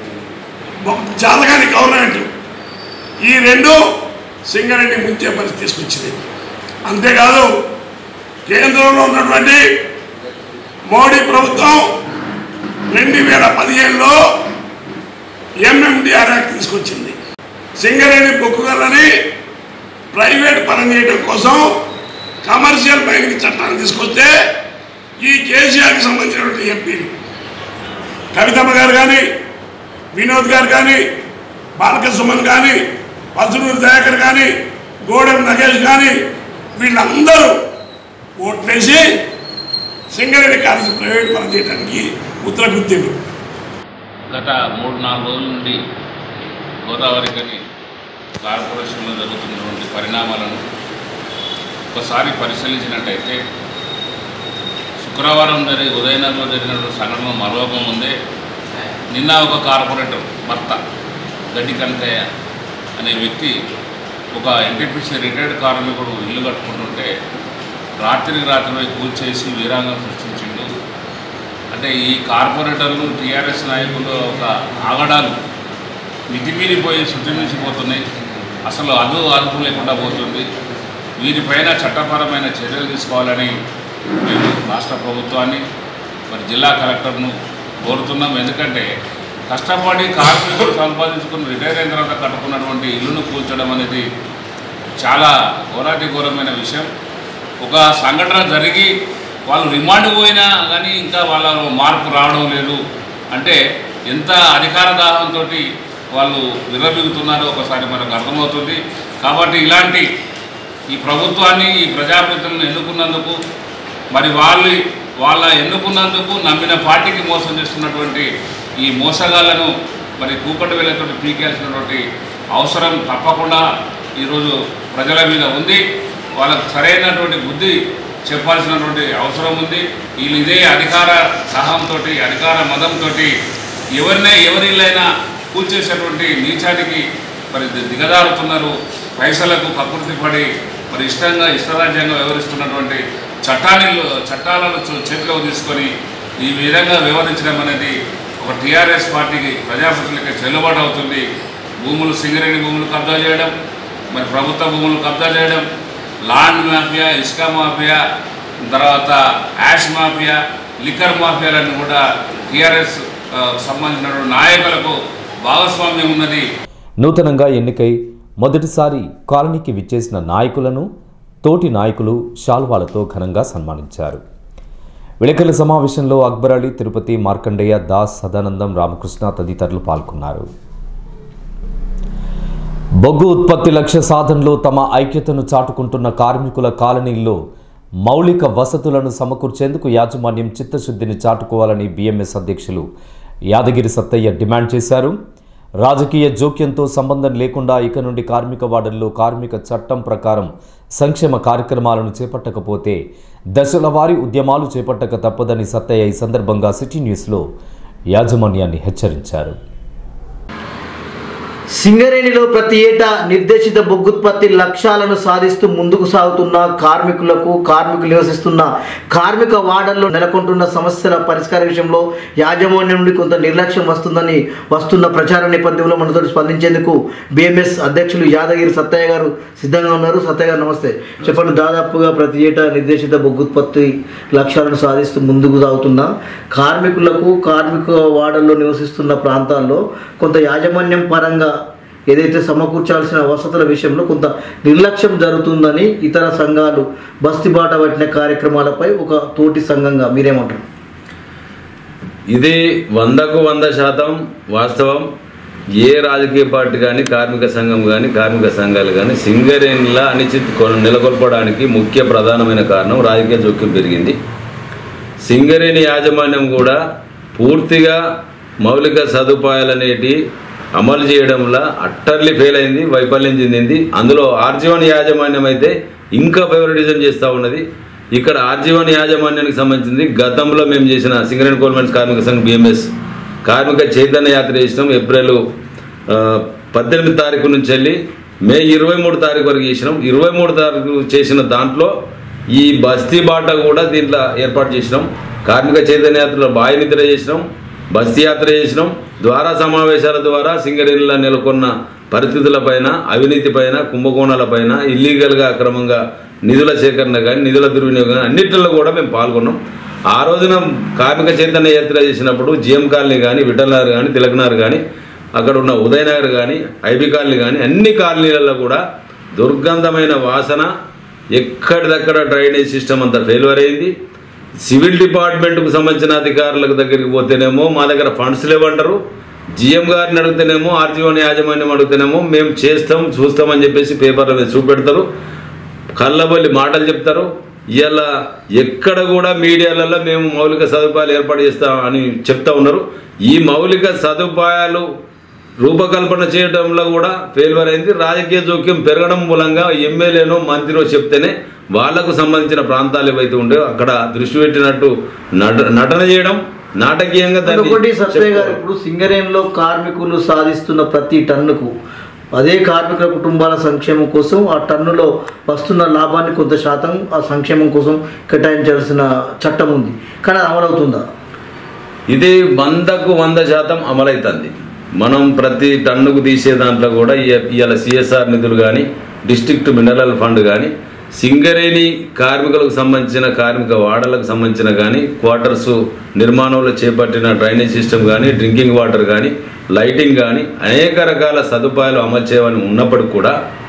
Speaker 7: చేతగాని గవర్నమెంట్ ఈ రెండు సింగరేణి ముంచే పరిస్థితి తీసుకొచ్చింది అంతేకాదు కేంద్రంలో ఉన్నటువంటి మోడీ ప్రభుత్వం రెండు వేల పదిహేనులో ఎంఎండిఆర్ యాక్ట్ తీసుకొచ్చింది సింగరేణి బొక్కుగలని ప్రైవేట్ పరం చేయడం కోసం కమర్షియల్ మైనింగ్ చట్టాన్ని తీసుకొస్తే ఈ కేసీఆర్కి సంబంధించినటువంటి ఎంపీలు కవితమ్మ గారు కానీ వినోద్ గారు కానీ బాలక సుమన్ కానీ పసునూరు దయాకర్ కానీ గోడెం నగేష్ కానీ వీళ్ళందరూ ఓట్లేసి సింగరేణి కాలేజీ ప్రైవేట్ పరం చేయడానికి ఉత్తరగుర్తిండు
Speaker 8: గత మూడు నాలుగు రోజుల నుండి గోదావరి గని కార్పొరేషన్లో జరుగుతున్నటువంటి పరిణామాలను ఒకసారి పరిశీలించినట్టయితే శుక్రవారం జరిగి ఉదయనగర్లో జరిగినటువంటి సంఘటన మరొక ముందే నిన్న ఒక కార్పొరేటర్ భర్త గడ్డి కనకయ్య అనే వ్యక్తి ఒక ఎన్టీపీసీ రిటైర్డ్ కార్మికుడు ఇల్లు కట్టుకుంటుంటే రాత్రికి రాత్రి కూల్చేసి వీరాంగం సృష్టించిండు అంటే ఈ కార్పొరేటర్లు టీఆర్ఎస్ నాయకులు ఒక ఆగడాలు మితిమీరిపోయి శుద్ధిమించిపోతున్నాయి అసలు అదు అదుపు లేకుండా పోతుంది వీరిపైన చట్టపరమైన చర్యలు తీసుకోవాలని మేము రాష్ట్ర ప్రభుత్వాన్ని మరి జిల్లా కలెక్టర్ను కోరుతున్నాం ఎందుకంటే కష్టపడి కార్మికులు సంపాదించుకుని రిటైర్ అయిన తర్వాత కట్టుకున్నటువంటి ఇల్లును కూల్చడం అనేది చాలా ఘోరాతి ఘోరమైన విషయం ఒక సంఘటన జరిగి వాళ్ళు రిమాండ్ పోయినా కానీ ఇంకా వాళ్ళ మార్పు రావడం లేదు అంటే ఎంత అధికార దాహంతో వాళ్ళు విర్రబిగుతున్నారో ఒకసారి మనకు అర్థమవుతుంది కాబట్టి ఇలాంటి ఈ ప్రభుత్వాన్ని ఈ ప్రజాప్రతినిధులను ఎన్నుకున్నందుకు మరి వాళ్ళు వాళ్ళ ఎన్నుకున్నందుకు నమ్మిన పార్టీకి మోసం చేస్తున్నటువంటి ఈ మోసగాళ్లను మరి కూకటి వేలతో పీకేయాల్సినటువంటి అవసరం తప్పకుండా ఈరోజు ప్రజల మీద ఉంది వాళ్ళకు సరైనటువంటి బుద్ధి చెప్పాల్సినటువంటి అవసరం ఉంది వీళ్ళు ఇదే అధికార దాహంతో అధికార మదంతో ఎవరినై ఎవరిల్లైనా కూల్చేసేటువంటి నీచానికి మరి ది- దిగజారుతున్నారు పైసలకు కకృతి పడి మరి ఇష్టంగా ఇష్టరాజ్యంగా వ్యవహరిస్తున్నటువంటి చట్టాన్ని చట్టాలను చు- చేతిలో తీసుకొని ఈ విధంగా వ్యవహరించడం అనేది ఒక టీఆర్ఎస్ పార్టీకి ప్రజాప్రతినిధులకి చెల్లుబాటు అవుతుంది భూములు సింగరేణి భూములు కబ్జా చేయడం మరి ప్రభుత్వ భూములు కబ్జా చేయడం లాండ్ మాఫియా ఇసుక మాఫియా తర్వాత యాష్ మాఫియా లిక్కర్ మాఫియాలన్నీ కూడా టీఆర్ఎస్ సంబంధించినటువంటి నాయకులకు భాగస్వామ్యం ఉన్నది
Speaker 1: నూతనంగా ఎన్నికై మొదటిసారి కాలనీకి విచ్చేసిన నాయకులను తోటి నాయకులు శాల్వాలతో ఘనంగా సన్మానించారు విలేకరుల సమావేశంలో అక్బర్ అలీ తిరుపతి మార్కండేయ దాస్ సదానందం రామకృష్ణ తదితరులు పాల్గొన్నారు బొగ్గు ఉత్పత్తి లక్ష్య సాధనలో తమ ఐక్యతను చాటుకుంటున్న కార్మికుల కాలనీల్లో మౌలిక వసతులను సమకూర్చేందుకు యాజమాన్యం చిత్తశుద్ధిని చాటుకోవాలని బీఎంఎస్ అధ్యక్షులు యాదగిరి సత్తయ్య డిమాండ్ చేశారు రాజకీయ జోక్యంతో సంబంధం లేకుండా ఇక నుండి కార్మిక వార్డుల్లో కార్మిక చట్టం ప్రకారం సంక్షేమ కార్యక్రమాలను చేపట్టకపోతే దశల వారీ ఉద్యమాలు చేపట్టక తప్పదని సత్తయ్య ఈ సందర్భంగా సిటీ న్యూస్లో యాజమాన్యాన్ని హెచ్చరించారు
Speaker 4: సింగరేణిలో ప్రతి ఏటా నిర్దేశిత బొగ్గుత్పత్తి లక్ష్యాలను సాధిస్తూ ముందుకు సాగుతున్న కార్మికులకు కార్మికులు నివసిస్తున్న కార్మిక వార్డుల్లో నెలకొంటున్న సమస్యల పరిష్కార విషయంలో యాజమాన్యం నుండి కొంత నిర్లక్ష్యం వస్తుందని వస్తున్న ప్రచార నేపథ్యంలో మనతో స్పందించేందుకు బిఎంఎస్ అధ్యక్షులు యాదగిరి సత్తయ్య గారు సిద్ధంగా ఉన్నారు సత్తయ్య గారు నమస్తే చెప్పండి దాదాపుగా ప్రతి ఏటా నిర్దేశిత బొగ్గుత్పత్తి లక్ష్యాలను సాధిస్తూ ముందుకు సాగుతున్న కార్మికులకు కార్మిక వార్డుల్లో నివసిస్తున్న ప్రాంతాల్లో కొంత యాజమాన్యం పరంగా ఏదైతే సమకూర్చాల్సిన వసతుల విషయంలో కొంత నిర్లక్ష్యం జరుగుతుందని ఇతర సంఘాలు బస్తిబాట పట్టిన కార్యక్రమాలపై ఒక తోటి సంఘంగా మీరేమంటారు
Speaker 9: ఇది వందకు వంద శాతం వాస్తవం ఏ రాజకీయ పార్టీ కానీ కార్మిక సంఘం కానీ కార్మిక సంఘాలు కానీ సింగరేణిలా అనిశ్చిత కొన- నెలకొల్పడానికి ముఖ్య ప్రధానమైన కారణం రాజకీయ జోక్యం పెరిగింది సింగరేణి యాజమాన్యం కూడా పూర్తిగా మౌలిక సదుపాయాలు అనేటి అమలు చేయడంలో అట్టర్లీ ఫెయిల్ అయింది వైఫల్యం చెందింది అందులో ఆర్జీవన్ యాజమాన్యం అయితే ఇంకా ఫేవరెటిజం చేస్తూ ఉన్నది ఇక్కడ ఆర్జీవన్ యాజమాన్యానికి సంబంధించింది గతంలో మేము చేసిన సింగరేణి గవర్నమెంట్ కార్మిక సంఘం బిఎంఎస్ కార్మిక చైతన్య యాత్ర చేసినాం ఏప్రిల్ ఆ, పద్దెనిమిది తారీఖు నుంచి వెళ్ళి మే ఇరవై మూడు తారీఖు వరకు చేసినాం ఇరవై మూడు తారీఖు చేసిన దాంట్లో ఈ బస్తీ బాట కూడా దీంట్లో ఏర్పాటు చేసినాం కార్మిక చైతన్య యాత్రలో బాయి నిద్ర చేసినాం బస్తీ యాత్ర చేసినాం ద్వారా సమావేశాల ద్వారా సింగరేణిలో నెలకొన్న పరిస్థితులపైన అవినీతిపైన కుంభకోణాలపైన ఇల్లీగల్గా అక్రమంగా నిధుల సేకరణ కానీ నిధుల దుర్వినియోగం కానీ అన్నింటిలో కూడా మేము పాల్గొన్నాం ఆ రోజున కార్మిక చైతన్య యాత్ర చేసినప్పుడు జిఎం కాలనీ కానీ విఠలనగర్ కానీ తిలకనగర్ కానీ అక్కడ ఉన్న ఉదయనగర్ కానీ ఐబీ కాలనీ కానీ అన్ని కాలనీలలో కూడా దుర్గంధమైన వాసన ఎక్కడిదక్కడ డ్రైనేజ్ సిస్టమ్ అంతా ఫెయిల్యూర్ అయింది సివిల్ డిపార్ట్మెంట్కు సంబంధించిన అధికారులకు దగ్గరికి పోతేనేమో మా దగ్గర ఫండ్స్ లేవంటారు జిఎం గారిని అడిగితేనేమో ఆర్జీవన్ యాజమాన్యం అడిగితేనేమో మేము చేస్తాం చూస్తామని చెప్పేసి పేపర్ల మీద చూపెడతారు కళ్ళబొల్లి మాటలు చెప్తారు ఇలా ఎక్కడ కూడా మీడియాలలో మేము మౌలిక సదుపాయాలు ఏర్పాటు చేస్తాం అని చెప్తా ఉన్నారు ఈ మౌలిక సదుపాయాలు రూపకల్పన చేయడంలో కూడా ఫెయిల్యూర్ అయింది రాజకీయ జోక్యం పెరగడం మూలంగా ఎమ్మెల్యేనో మంత్రిలో చెప్తేనే వాళ్లకు సంబంధించిన ప్రాంతాలు ఏవైతే ఉండేవో అక్కడ దృష్టి పెట్టినట్టు నట నటన చేయడం నాటకీయంగా దాన్ని
Speaker 10: ఒకటి సత్య గారు
Speaker 9: చెప్పుకోవడం.
Speaker 10: ఇప్పుడు సింగరేణిలో కార్మికులు సాధిస్తున్న ప్రతి టన్నుకు అదే కార్మిక కుటుంబాల సంక్షేమం కోసం ఆ టన్నులో వస్తున్న లాభాన్ని కొంత శాతం ఆ సంక్షేమం కోసం కేటాయించాల్సిన చట్టం ఉంది కానీ అది అమలవుతుందా
Speaker 9: ఇది వందకు వంద శాతం అమలవుతుంది మనం ప్రతి టన్నుకు తీసే దాంట్లో కూడా ఇవాళ సిఎస్ఆర్ నిధులు కానీ డిస్ట్రిక్ట్ మినరల్ ఫండ్ కానీ సింగరేణి కార్మికులకు సంబంధించిన కార్మిక వాడలకు సంబంధించిన కానీ క్వార్టర్స్ నిర్మాణంలో చేపట్టిన డ్రైనేజ్ సిస్టమ్ కానీ డ్రింకింగ్ వాటర్ కానీ లైటింగ్ కానీ అనేక రకాల సదుపాయాలు అమలు చేయమని ఉన్నప్పటికీ కూడా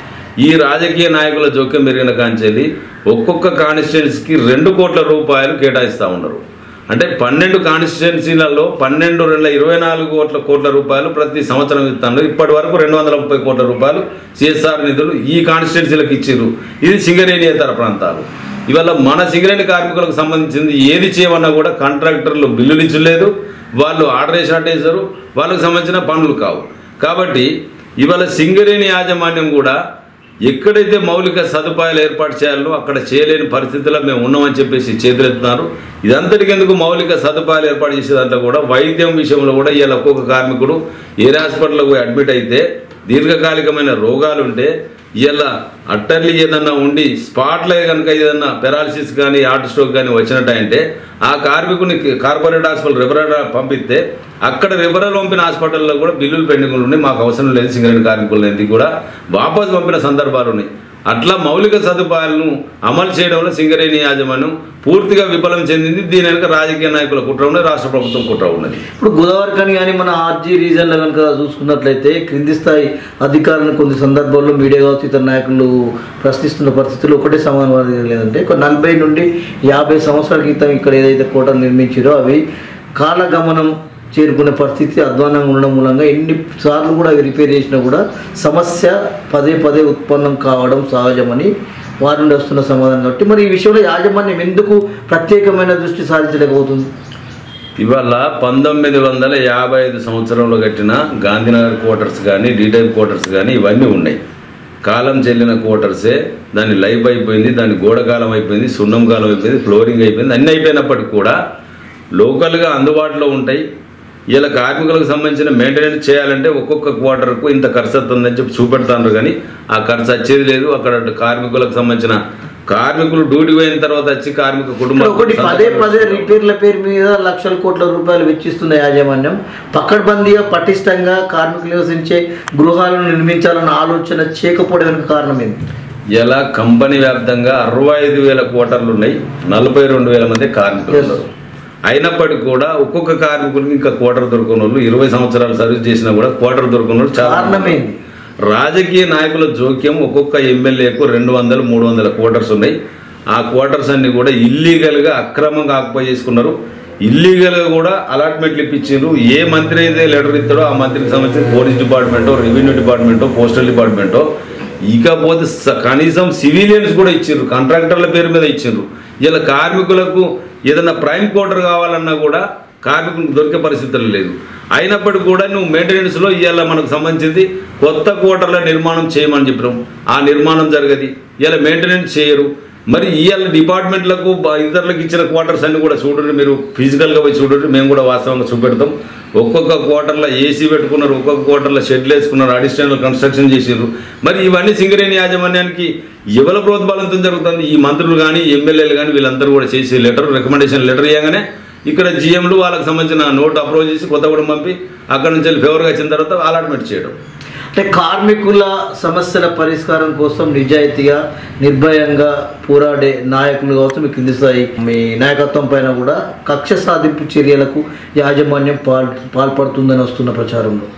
Speaker 9: ఈ రాజకీయ నాయకుల జోక్యం పెరిగిన కాంచెల్లి ఒక్కొక్క కాన్స్టిట్యున్సీకి రెండు కోట్ల రూపాయలు కేటాయిస్తూ ఉన్నారు అంటే పన్నెండు కాన్స్టిట్యున్సీలలో పన్నెండు రెండు ఇరవై నాలుగు కోట్ల కోట్ల రూపాయలు ప్రతి సంవత్సరం ఇస్తాను ఇప్పటి వరకు రెండు వందల ముప్పై కోట్ల రూపాయలు సిఎస్ఆర్ నిధులు ఈ కాన్స్టిట్యున్సీలకు ఇచ్చారు ఇది సింగరేణియేతర ప్రాంతాలు ఇవాళ మన సింగరేణి కార్మికులకు సంబంధించింది ఏది చేయమన్నా కూడా కాంట్రాక్టర్లు బిల్లులు ఇచ్చలేదు వాళ్ళు ఆర్డర్ వేసినట్టు వేశారు వాళ్ళకి సంబంధించిన పనులు కావు కాబట్టి ఇవాళ సింగరేణి యాజమాన్యం కూడా ఎక్కడైతే మౌలిక సదుపాయాలు ఏర్పాటు చేయాలో అక్కడ చేయలేని పరిస్థితుల్లో మేము ఉన్నామని చెప్పేసి చేతులెత్తున్నారు ఇదంతటికి ఎందుకు మౌలిక సదుపాయాలు ఏర్పాటు చేసేదంతా కూడా వైద్యం విషయంలో కూడా ఇవాళ ఒక్కొక్క కార్మికుడు ఏరే హాస్పిటల్కి పోయి అడ్మిట్ అయితే దీర్ఘకాలికమైన రోగాలు ఉంటే ఇలా అట్టర్లీ ఏదన్నా ఉండి స్పాట్లో కనుక ఏదన్నా పెరాలసిస్ కానీ హార్ట్ స్ట్రోక్ కానీ వచ్చినట్టంటే ఆ కార్మికుని కార్పొరేట్ హాస్పిటల్ రిఫరల్ పంపిస్తే అక్కడ రిఫరల్ పంపిన హాస్పిటల్లో కూడా బిల్లులు పెండింగ్లు ఉన్నాయి మాకు అవసరం లేదు సింగరేణి కార్మికులు కూడా వాపసు పంపిన సందర్భాలు ఉన్నాయి అట్లా మౌలిక సదుపాయాలను అమలు చేయడంలో సింగరేణి యాజమాన్యం పూర్తిగా విఫలం చెందింది దీని వెనుక రాజకీయ నాయకుల కుట్ర ఉన్నది రాష్ట్ర ప్రభుత్వం కుట్ర ఉన్నది
Speaker 10: ఇప్పుడు గోదావరి కానీ కానీ మన ఆర్జీ రీజన్లో కనుక చూసుకున్నట్లయితే క్రింది స్థాయి అధికారులను కొన్ని సందర్భాల్లో మీడియా కావచ్చు ఇతర నాయకులు ప్రశ్నిస్తున్న పరిస్థితులు ఒకటే సమాధానం లేదంటే ఒక నలభై నుండి యాభై సంవత్సరాల క్రితం ఇక్కడ ఏదైతే కోటలు నిర్మించారో అవి కాలగమనం చేరుకునే పరిస్థితి అధ్వానంగా ఉండడం మూలంగా ఎన్ని సార్లు కూడా అవి రిపేర్ చేసినా కూడా సమస్య పదే పదే ఉత్పన్నం కావడం సహజమని వారి నుండి వస్తున్న సమాధానం కాబట్టి మరి ఈ విషయంలో యాజమాన్యం ఎందుకు ప్రత్యేకమైన దృష్టి సాధించలేకపోతుంది
Speaker 9: ఇవాళ పంతొమ్మిది వందల యాభై ఐదు సంవత్సరంలో కట్టిన గాంధీనగర్ క్వార్టర్స్ కానీ డీటైల్ క్వార్టర్స్ కానీ ఇవన్నీ ఉన్నాయి కాలం చెల్లిన క్వార్టర్సే దాని లైఫ్ అయిపోయింది దాని గోడ కాలం అయిపోయింది సున్నం కాలం అయిపోయింది ఫ్లోరింగ్ అయిపోయింది అన్నీ అయిపోయినప్పటికీ కూడా లోకల్గా అందుబాటులో ఉంటాయి ఇలా కార్మికులకు సంబంధించిన మెయింటెనెన్స్ చేయాలంటే ఒక్కొక్క క్వార్టర్కు ఇంత ఖర్చు వస్తుందని చెప్పి చూపెడతాను కానీ ఆ ఖర్చు వచ్చేది లేదు అక్కడ కార్మికులకు సంబంధించిన కార్మికులు డ్యూటీ పోయిన తర్వాత వచ్చి కార్మిక
Speaker 10: ఇక్కడ
Speaker 9: కుటుంబం
Speaker 10: ఒకటి పదే పదే రిపేర్ల పేరు మీద లక్షల కోట్ల రూపాయలు వెచ్చిస్తున్న యాజమాన్యం పక్కడ్బందీగా పటిష్టంగా కార్మికులు నివసించే గృహాలను నిర్మించాలన్న ఆలోచన చేయకపోవడం వెనుక కారణం ఏంటి
Speaker 9: ఇలా కంపెనీ వ్యాప్తంగా అరవై ఐదు వేల క్వార్టర్లు ఉన్నాయి నలభై రెండు వేల మంది కార్మికులు ఉన్నారు అయినప్పటికీ కూడా ఒక్కొక్క కార్మికుడికి ఇంకా క్వార్టర్ దొరకని వాళ్ళు ఇరవై సంవత్సరాలు సర్వీస్ చేసినా కూడా క్వార్టర్ దొరకని వాళ్ళు చాలా మంది
Speaker 10: కారణం
Speaker 9: ఉన్నారు.
Speaker 10: ఏంటి
Speaker 9: రాజకీయ నాయకుల జోక్యం ఒక్కొక్క ఎమ్మెల్యేకు రెండు వందలు మూడు వందల క్వార్టర్స్ ఉన్నాయి ఆ క్వార్టర్స్ అన్ని కూడా ఇల్లీగల్గా అక్రమంగా ఆక్యుపై చేసుకున్నారు ఇల్లీగల్గా కూడా అలాట్మెంట్లు ఇప్పించారు ఏ మంత్రి అయితే లెటర్ ఇస్తాడో ఆ మంత్రికి సంబంధించిన పోలీస్ డిపార్ట్మెంటో రెవెన్యూ డిపార్ట్మెంటో పోస్టల్ డిపార్ట్మెంటో ఇకపోతే స- కనీసం సివిలియన్స్ కూడా ఇచ్చారు కాంట్రాక్టర్ల పేరు మీద ఇచ్చారు ఇలా కార్మికులకు ఏదైనా ప్రైమ్ క్వార్టర్ కావాలన్నా కూడా కార్మికులకు దొరికే పరిస్థితులు లేదు అయినప్పటికీ కూడా నువ్వు మెయింటెనెన్స్లో ఇవాళ మనకు సంబంధించింది కొత్త క్వార్టర్ల నిర్మాణం చేయమని చెప్పినాం ఆ నిర్మాణం జరగది ఇలా మెయింటెనెన్స్ చేయరు మరి ఇవాళ డిపార్ట్మెంట్లకు బ- ఇతరులకు ఇచ్చిన క్వార్టర్స్ అన్ని కూడా చూడండి మీరు ఫిజికల్గా పోయి చూడండి మేము కూడా వాస్తవంగా చూపెడతాం ఒక్కొక్క క్వార్టర్లో ఏసీ పెట్టుకున్నారు ఒక్కొక్క క్వార్టర్లో షెడ్లు వేసుకున్నారు అడిషనల్ కన్స్ట్రక్షన్ చేసారు మరి ఇవన్నీ సింగరేణి యాజమాన్యానికి ఎవరి ప్రోద్బలంతో జరుగుతుంది ఈ మంత్రులు కానీ ఎమ్మెల్యేలు కానీ వీళ్ళందరూ కూడా చేసి లెటర్ రికమెండేషన్ లెటర్ ఇవ్వగానే ఇక్కడ జిఎంలు వాళ్ళకి సంబంధించిన నోట్ అప్రోచ్ చేసి కొత్తగూడెం పంపి అక్కడ నుంచి వెళ్ళి ఫేవర్గా వచ్చిన తర్వాత అలాట్మెంట్ చేయడం
Speaker 10: అంటే కార్మికుల సమస్యల పరిష్కారం కోసం నిజాయితీగా నిర్భయంగా పోరాడే నాయకులు కావచ్చు మీకు కింది స్థాయి మీ నాయకత్వం పైన కూడా కక్ష సాధింపు చర్యలకు యాజమాన్యం పాల్ పాల్పడుతుందని వస్తున్న ప్రచారంలో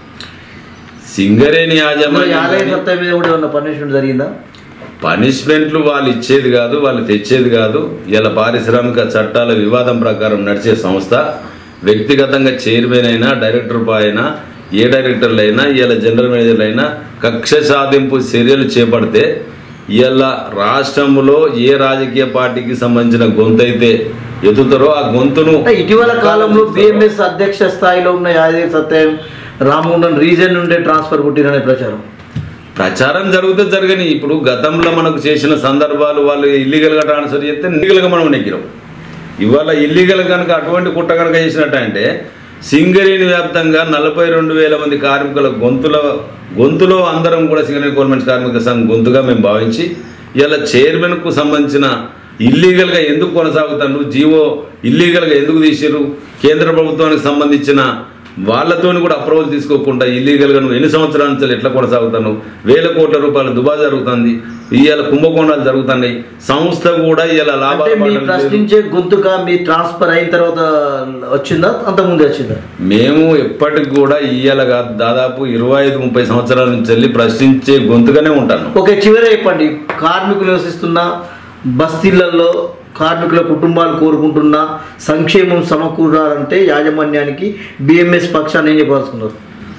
Speaker 9: సింగరేణి
Speaker 10: అందులో యాదయ్య
Speaker 9: యాజమాన్యం
Speaker 10: సత్తా మీద కూడా ఏమన్నా పనిష్మెంట్ జరిగిందా
Speaker 9: పనిష్మెంట్లు వాళ్ళు ఇచ్చేది కాదు వాళ్ళు తెచ్చేది కాదు ఇలా పారిశ్రామిక చట్టాల వివాదం ప్రకారం నడిచే సంస్థ వ్యక్తిగతంగా చైర్మన్ అయినా డైరెక్టర్ అయినా ఏ డైరెక్టర్లు అయినా ఇలా జనరల్ మేనేజర్లు అయినా కక్ష సాధింపు చర్యలు చేపడితే ఇలా రాష్ట్రంలో ఏ రాజకీయ పార్టీకి సంబంధించిన గొంతు అయితే ఎత్తుతారో ఆ గొంతును
Speaker 10: అంటే ఇటీవల కాలంలో బిఎంఎస్ అధ్యక్ష స్థాయిలో ఉన్న యాదయ్య సత్యం రామగుండం రీజన్ నుండే ట్రాన్స్ఫర్ పుట్టిరనే ప్రచారం
Speaker 9: ప్రచారం జరిగితే జరగని ఇప్పుడు గతంలో మనకు చేసిన సందర్భాలు వాళ్ళు ఇల్లీగల్గా ట్రాన్స్ఫర్ చేస్తే ఇల్లీగల్గా మనం నెగ్గిరాం ఇవాళ ఇల్లీగల్ కనుక అటువంటి కుట్ర కనుక చేసినట్టంటే సింగరేణి వ్యాప్తంగా నలభై రెండు వేల మంది కార్మికుల గొంతుల గొంతులో అందరం కూడా సింగరేణి గవర్నమెంట్ కార్మిక సంఘం గొంతుగా మేము భావించి ఇలా చైర్మన్కు సంబంధించిన ఇల్లీగల్గా ఎందుకు కొనసాగుతాను జీవో ఇల్లీగల్గా ఎందుకు తీసారు కేంద్ర ప్రభుత్వానికి సంబంధించిన వాళ్ళతోని కూడా అప్రూవల్ తీసుకోకుండా ఇల్లీగల్గా నువ్వు ఎన్ని సంవత్సరాల నుంచి ఎట్లా కొనసాగుతాను వేల కోట్ల రూపాయల దుబా జరుగుతుంది ఇవాళ కుంభకోణాలు జరుగుతున్నాయి సంస్థ కూడా ఇవాళ
Speaker 10: అంటే
Speaker 9: లాభాలు
Speaker 10: మీ
Speaker 9: పడడం లేదు.
Speaker 10: ప్రశ్నించే గొంతుగా మీ ట్రాన్స్ఫర్ అయిన తర్వాత వచ్చిందా అంతకుముందు వచ్చిందా
Speaker 9: మేము ఎప్పటికి కూడా ఇయ్యాల కాదు దాదాపు ఇరవై ఐదు ముప్పై సంవత్సరాల నుంచి వెళ్ళి ప్రశ్నించే గొంతుగానే ఉంటాను
Speaker 10: ఓకే చివరి చెప్పండి కార్మికులు నివసిస్తున్న బస్తీలలో కార్మికుల కుటుంబాలు కోరుకుంటున్న సంక్షేమం సమకూరాలంటే యాజమాన్యానికి బిఎంఎస్ పక్షాన్ని ఏం చెప్పాల్సుకున్నారు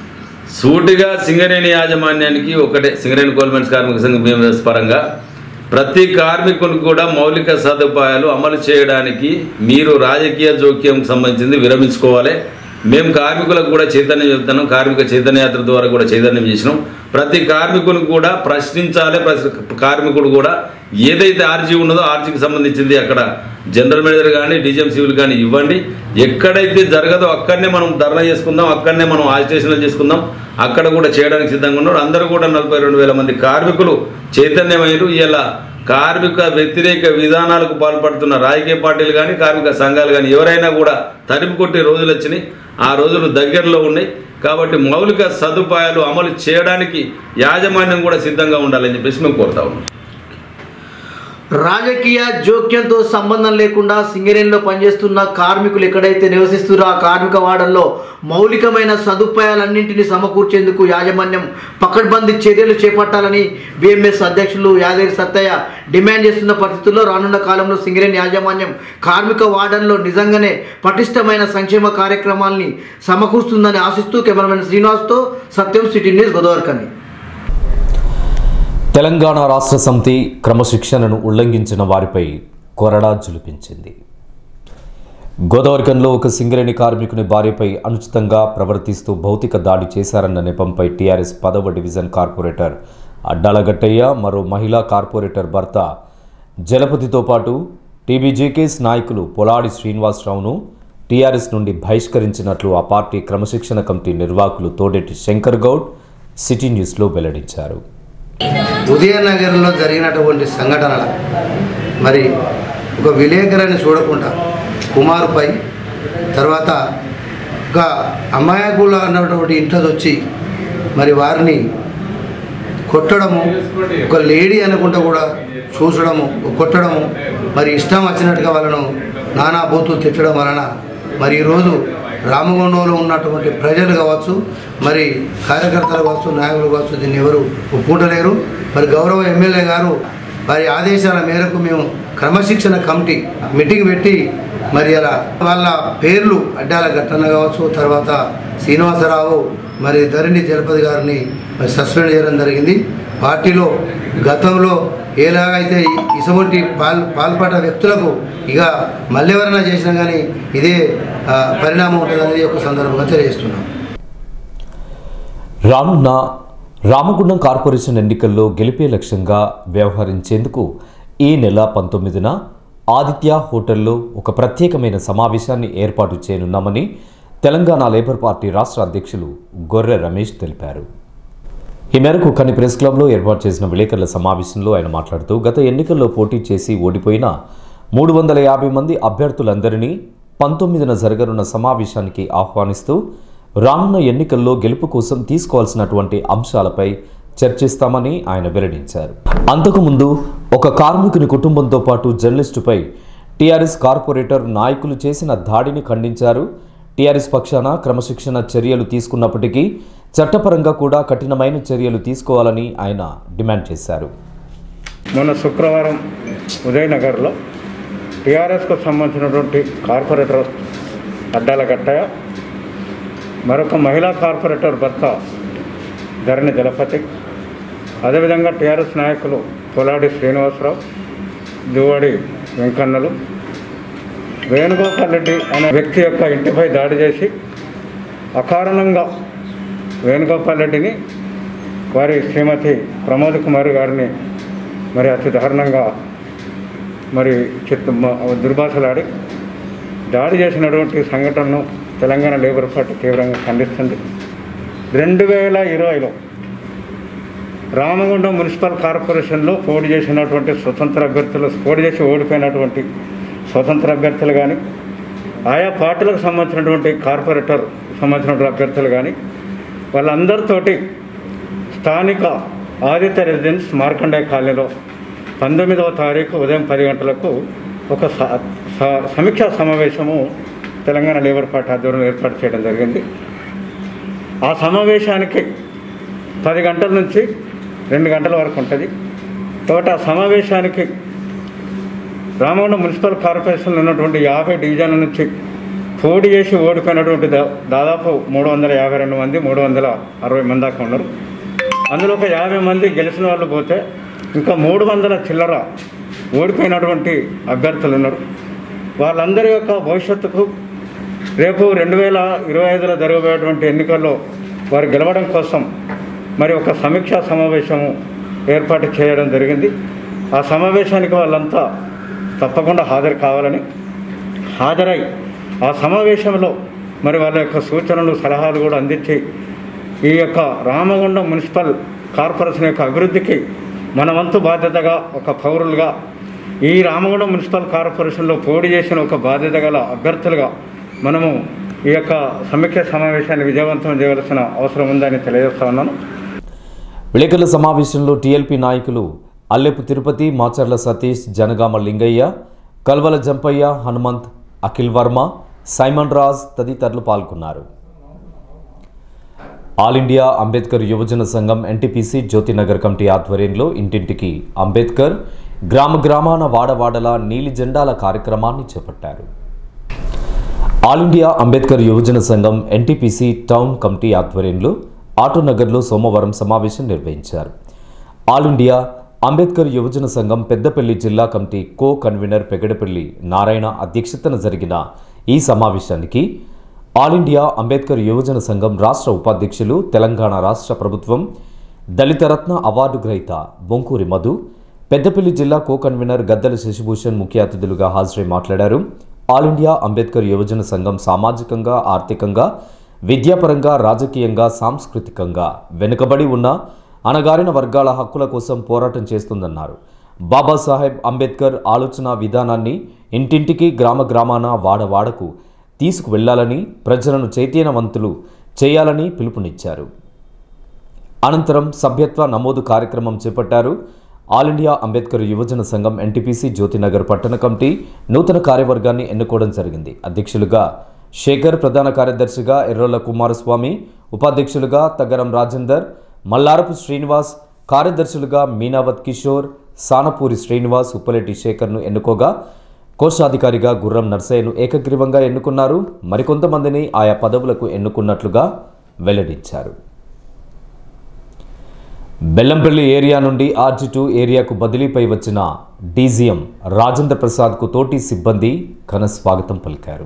Speaker 9: సూటిగా సింగరేణి యాజమాన్యానికి ఒకటే సింగరేణి గవర్నమెంట్ కార్మిక సంఘం BMS పరంగా ప్రతి కార్మికునికి కూడా మౌలిక సదుపాయాలు అమలు చేయడానికి మీరు రాజకీయ జోక్యంకి సంబంధించింది విరమించుకోవాలి మేము కార్మికులకు కూడా చైతన్యం చెప్తున్నాం కార్మిక చైతన్య యాత్ర ద్వారా కూడా చైతన్యం చేసినాం ప్రతి కార్మికునికి కూడా ప్రశ్నించాలి ప్రతి కార్మికుడు కూడా ఏదైతే ఆర్జీ ఉన్నదో ఆర్జీకి సంబంధించింది అక్కడ జనరల్ మేనేజర్ కానీ డీజీఎం సివిల్ కానీ ఇవ్వండి ఎక్కడైతే జరగదో అక్కడనే మనం ధర్నా చేసుకుందాం అక్కడనే మనం ఆజిటేషన్లు చేసుకుందాం అక్కడ కూడా చేయడానికి సిద్ధంగా ఉన్నారు అందరూ కూడా నలభై రెండు వేల మంది కార్మికులు చైతన్యమయ్యారు ఇలా కార్మిక వ్యతిరేక విధానాలకు పాల్పడుతున్న రాజకీయ పార్టీలు కానీ కార్మిక సంఘాలు కానీ ఎవరైనా కూడా తరిమి కొట్టే రోజులు వచ్చినాయి ఆ రోజులు దగ్గరలో ఉన్నాయి కాబట్టి మౌలిక సదుపాయాలు అమలు చేయడానికి యాజమాన్యం కూడా సిద్ధంగా ఉండాలని చెప్పేసి మేము కోరుతా ఉన్నాం
Speaker 10: రాజకీయ జోక్యంతో సంబంధం లేకుండా సింగరేణిలో పనిచేస్తున్న కార్మికులు ఎక్కడైతే నివసిస్తున్నారో ఆ కార్మిక వాడల్లో మౌలికమైన సదుపాయాలన్నింటినీ సమకూర్చేందుకు యాజమాన్యం పకడ్బందీ చర్యలు చేపట్టాలని బిఎంఎస్ అధ్యక్షులు యాదగిరి సత్తయ్య డిమాండ్ చేస్తున్న పరిస్థితుల్లో రానున్న కాలంలో సింగరేణి యాజమాన్యం కార్మిక వార్డన్లో నిజంగానే పటిష్టమైన సంక్షేమ కార్యక్రమాల్ని సమకూరుస్తుందని ఆశిస్తూ కెమెరామెన్ శ్రీనివాస్తో సత్యం సిటీ న్యూస్ గోదావరికని
Speaker 1: తెలంగాణ రాష్ట్ర సమితి క్రమశిక్షణను ఉల్లంఘించిన వారిపై కొరడా జులిపించింది గోదావరికంలో ఒక సింగరేణి కార్మికుని భార్యపై అనుచితంగా ప్రవర్తిస్తూ భౌతిక దాడి చేశారన్న నెపంపై టీఆర్ఎస్ పదవ డివిజన్ కార్పొరేటర్ అడ్డాల గట్టయ్య మరో మహిళా కార్పొరేటర్ భర్త జలపతితో పాటు టీబీజేకేస్ నాయకులు పొలాడి శ్రీనివాసరావును టీఆర్ఎస్ నుండి బహిష్కరించినట్లు ఆ పార్టీ క్రమశిక్షణ కమిటీ నిర్వాహకులు తోడేటి శంకర్ గౌడ్ సిటీ న్యూస్లో వెల్లడించారు
Speaker 11: ఉదయనగర్లో జరిగినటువంటి సంఘటనల మరి ఒక విలేకరుని చూడకుండా కుమారుపై తర్వాత ఒక అమాయకులు అన్నటువంటి ఇంట్లో వచ్చి మరి వారిని కొట్టడము ఒక లేడీ అనుకుంటా కూడా చూసడము కొట్టడము మరి ఇష్టం వచ్చినట్టుగా వాళ్ళను నానా బూతులు తిట్టడం వలన మరి ఈరోజు రామగుండంలో ఉన్నటువంటి ప్రజలు కావచ్చు మరి కార్యకర్తలు కావచ్చు నాయకులు కావచ్చు దీన్ని ఎవరు ఒప్పుకుంటలేరు మరి గౌరవ ఎమ్మెల్యే గారు వారి ఆదేశాల మేరకు మేము క్రమశిక్షణ కమిటీ మీటింగ్ పెట్టి మరి అలా వాళ్ళ పేర్లు అడ్డాల ఘటన కావచ్చు తర్వాత శ్రీనివాసరావు మరి ధరణి తిరుపతి గారిని మరి సస్పెండ్ చేయడం జరిగింది పార్టీలో గతంలో ఎలాగైతే ఈ- ఇటువంటి పాల్ పాల్పడ్డ వ్యక్తులకు ఇక మళ్ళీ ఎవరైనా చేసినా కానీ ఇదే ఆ, పరిణామం ఉంటుందనేది ఒక సందర్భంగా తెలియజేస్తున్నాం
Speaker 1: రానున్న రామగుండం కార్పొరేషన్ ఎన్నికల్లో గెలిపే లక్ష్యంగా వ్యవహరించేందుకు ఈ నెల పంతొమ్మిదిన ఆదిత్య హోటల్లో ఒక ప్రత్యేకమైన సమావేశాన్ని ఏర్పాటు చేయనున్నామని తెలంగాణ లేబర్ పార్టీ రాష్ట్ర అధ్యక్షులు గొర్రె రమేష్ తెలిపారు ఈ మేరకు కని ప్రెస్ క్లబ్లో ఏర్పాటు చేసిన విలేకరుల సమావేశంలో ఆయన మాట్లాడుతూ గత ఎన్నికల్లో పోటీ చేసి ఓడిపోయిన మూడు వందల యాభై మంది అభ్యర్థులందరినీ పంతొమ్మిదిన జరగనున్న సమావేశానికి ఆహ్వానిస్తూ రానున్న ఎన్నికల్లో గెలుపు కోసం తీసుకోవాల్సినటువంటి అంశాలపై చర్చిస్తామని ఆయన వెల్లడించారు అంతకుముందు ఒక కార్మికుని కుటుంబంతో పాటు జర్నలిస్టుపై టీఆర్ఎస్ కార్పొరేటర్ నాయకులు చేసిన దాడిని ఖండించారు టీఆర్ఎస్ పక్షాన క్రమశిక్షణ చర్యలు తీసుకున్నప్పటికీ చట్టపరంగా కూడా కఠినమైన చర్యలు తీసుకోవాలని ఆయన డిమాండ్ చేశారు
Speaker 12: మొన్న శుక్రవారం ఉదయనగర్లో టీఆర్ఎస్కు సంబంధించినటువంటి కార్పొరేటర్ అడ్డాల గట్టయ్య మరొక మహిళా కార్పొరేటర్ భర్త ధరణి జలపతి అదేవిధంగా టీఆర్ఎస్ నాయకులు పొలాడి శ్రీనివాసరావు దువ్వాడి వెంకన్నలు వేణుగోపాల్ రెడ్డి అనే వ్యక్తి యొక్క ఇంటిపై దాడి చేసి అకారణంగా వేణుగోపాల్ రెడ్డిని వారి శ్రీమతి ప్రమోద్ కుమార్ గారిని మరి అతి దారుణంగా మరి చిత్త మ- దుర్భాషలాడి దాడి చేసినటువంటి సంఘటనను తెలంగాణ లేబర్ పార్టీ తీవ్రంగా ఖండిస్తుంది రెండు వేల ఇరవైలో రామగుండం మున్సిపల్ కార్పొరేషన్లో పోటీ చేసినటువంటి స్వతంత్ర అభ్యర్థులు పోటీ చేసి ఓడిపోయినటువంటి స్వతంత్ర అభ్యర్థులు కానీ ఆయా పార్టీలకు సంబంధించినటువంటి కార్పొరేటర్ సంబంధించినటువంటి అభ్యర్థులు కానీ వాళ్ళందరితోటి స్థానిక ఆదిత్య రెసిడెన్స్ మార్కండే కాలనీలో పంతొమ్మిదవ తారీఖు ఉదయం పది గంటలకు ఒక స- స- సమీక్షా సమావేశము తెలంగాణ లేబర్ పార్టీ ఆధ్వర్యంలో ఏర్పాటు చేయడం జరిగింది ఆ సమావేశానికి పది గంటల నుంచి రెండు గంటల వరకు ఉంటుంది కాబట్టి ఆ సమావేశానికి రామగుండం మున్సిపల్ కార్పొరేషన్లో ఉన్నటువంటి యాభై డివిజన్ల నుంచి పోటీ చేసి ఓడిపోయినటువంటి దా- దాదాపు మూడు వందల యాభై రెండు మంది మూడు వందల అరవై మంది దాకా ఉన్నారు అందులో ఒక యాభై మంది గెలిచిన వాళ్ళు పోతే ఇంకా మూడు వందల చిల్లర ఓడిపోయినటువంటి అభ్యర్థులు ఉన్నారు వాళ్ళందరి యొక్క భవిష్యత్తుకు రేపు రెండు వేల ఇరవై ఐదులో జరగబోయేటువంటి ఎన్నికల్లో వారు గెలవడం కోసం మరి ఒక సమీక్షా సమావేశం ఏర్పాటు చేయడం జరిగింది ఆ సమావేశానికి వాళ్ళంతా తప్పకుండా హాజరు కావాలని హాజరై ఆ సమావేశంలో మరి వాళ్ళ యొక్క సూచనలు సలహాలు కూడా అందించి ఈ యొక్క రామగుండం మున్సిపల్ కార్పొరేషన్ యొక్క అభివృద్ధికి మన వంతు బాధ్యతగా ఒక పౌరులుగా ఈ రామగుండం మున్సిపల్ కార్పొరేషన్లో పోటీ చేసిన ఒక బాధ్యత గల అభ్యర్థులుగా మనము ఈ యొక్క సమీక్ష సమావేశాన్ని విజయవంతం చేయవలసిన అవసరం ఉందని తెలియజేస్తా ఉన్నాను
Speaker 1: విలేకరుల సమావేశంలో టీఎల్పీ నాయకులు అల్లెపు తిరుపతి మాచర్ల సతీష్ జనగామ లింగయ్య కల్వల జంపయ్య హనుమంత్ అఖిల్ వర్మ సైమన్ రాజ్ తదితరులు పాల్గొన్నారు ఆల్ ఇండియా అంబేద్కర్ యువజన సంఘం ఎన్టీపీసీ జ్యోతినగర్ కమిటీ ఆధ్వర్యంలో ఇంటింటికి అంబేద్కర్ గ్రామ గ్రామాన వాడవాడల నీలి జెండాల కార్యక్రమాన్ని చేపట్టారు ఆల్ ఇండియా అంబేద్కర్ యువజన సంఘం ఎన్టీపీసీ టౌన్ కమిటీ ఆధ్వర్యంలో ఆటోనగర్లో సోమవారం సమావేశం నిర్వహించారు ఆల్ ఇండియా అంబేద్కర్ యువజన సంఘం పెద్దపల్లి జిల్లా committee co convener Pegadapalli Narayana అధ్యక్షతన జరిగిన ఈ సమావేశానికి ఆల్ ఇండియా అంబేద్కర్ యువజన సంఘం రాష్ట్ర ఉపాధ్యక్షులు తెలంగాణ రాష్ట్ర ప్రభుత్వం దళితరత్న అవార్డు గ్రహీత బొంకూరి మధు పెద్దపల్లి జిల్లా కో కన్వీనర్ గద్దెల శశిభూషణ్ ముఖ్య అతిథులుగా హాజరై మాట్లాడారు ఆల్ ఇండియా అంబేద్కర్ యువజన సంఘం సామాజికంగా ఆర్థికంగా విద్యాపరంగా రాజకీయంగా సాంస్కృతికంగా వెనుకబడి ఉన్న అణగారిన వర్గాల హక్కుల కోసం పోరాటం చేస్తుందన్నారు బాబాసాహెబ్ అంబేద్కర్ ఆలోచన విధానాన్ని ఇంటింటికి గ్రామ గ్రామాన వాడవాడకు తీసుకువెళ్లాలని ప్రజలను చైతన్యవంతులు చేయాలని పిలుపునిచ్చారు అనంతరం సభ్యత్వ నమోదు కార్యక్రమం చేపట్టారు ఆల్ ఇండియా అంబేద్కర్ యువజన సంఘం ఎన్టీపీసీ జ్యోతినగర్ పట్టణ కమిటీ నూతన కార్యవర్గాన్ని ఎన్నుకోవడం జరిగింది అధ్యక్షులుగా శేఖర్ ప్రధాన కార్యదర్శిగా ఎర్రోల కుమారస్వామి ఉపాధ్యక్షులుగా తగరం రాజేందర్ మల్లారపు శ్రీనివాస్ కార్యదర్శులుగా మీనావత్ కిషోర్ సానపూరి శ్రీనివాస్ ఉప్పలెట్టి శేఖర్ను ఎన్నుకోగా కోశాధికారిగా గుర్రం నర్సయ్యను ఏకగ్రీవంగా ఎన్నుకున్నారు మరికొంతమందిని ఆయా పదవులకు ఎన్నుకున్నట్లుగా వెల్లడించారు బెల్లంపల్లి ఏరియా నుండి ఆర్జీ టూ ఏరియాకు బదిలీపై వచ్చిన డీజీఎం రాజేంద్ర ప్రసాద్కు తోటి సిబ్బంది ఘన స్వాగతం పలికారు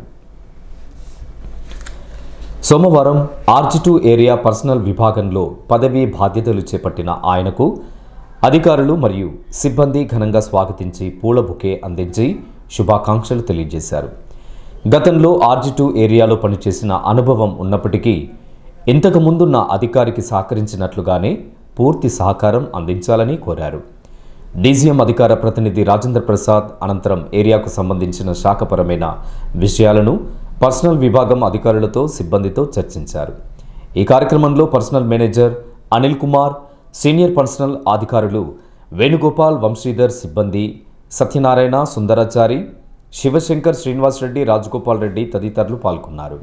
Speaker 1: సోమవారం ఆర్జీ టూ ఏరియా పర్సనల్ విభాగంలో పదవీ బాధ్యతలు చేపట్టిన ఆయనకు అధికారులు మరియు సిబ్బంది ఘనంగా స్వాగతించి పూల బుకే అందించి శుభాకాంక్షలు తెలియజేశారు గతంలో ఆర్జీ టూ ఏరియాలో పనిచేసిన అనుభవం ఉన్నప్పటికీ ఇంతకు ముందున్న అధికారికి సహకరించినట్లుగానే పూర్తి సహకారం అందించాలని కోరారు డీజీఎం అధికార ప్రతినిధి రాజేంద్ర ప్రసాద్ అనంతరం ఏరియాకు సంబంధించిన శాఖపరమైన విషయాలను పర్సనల్ విభాగం అధికారులతో సిబ్బందితో చర్చించారు ఈ కార్యక్రమంలో personnel manager Anil Kumar senior personnel అధికారులు వేణుగోపాల్ వంశీధర్ సిబ్బంది సత్యనారాయణ సుందరాచారి శివశంకర్ శ్రీనివాసరెడ్డి రాజగోపాల్ రెడ్డి తదితరులు పాల్గొన్నారు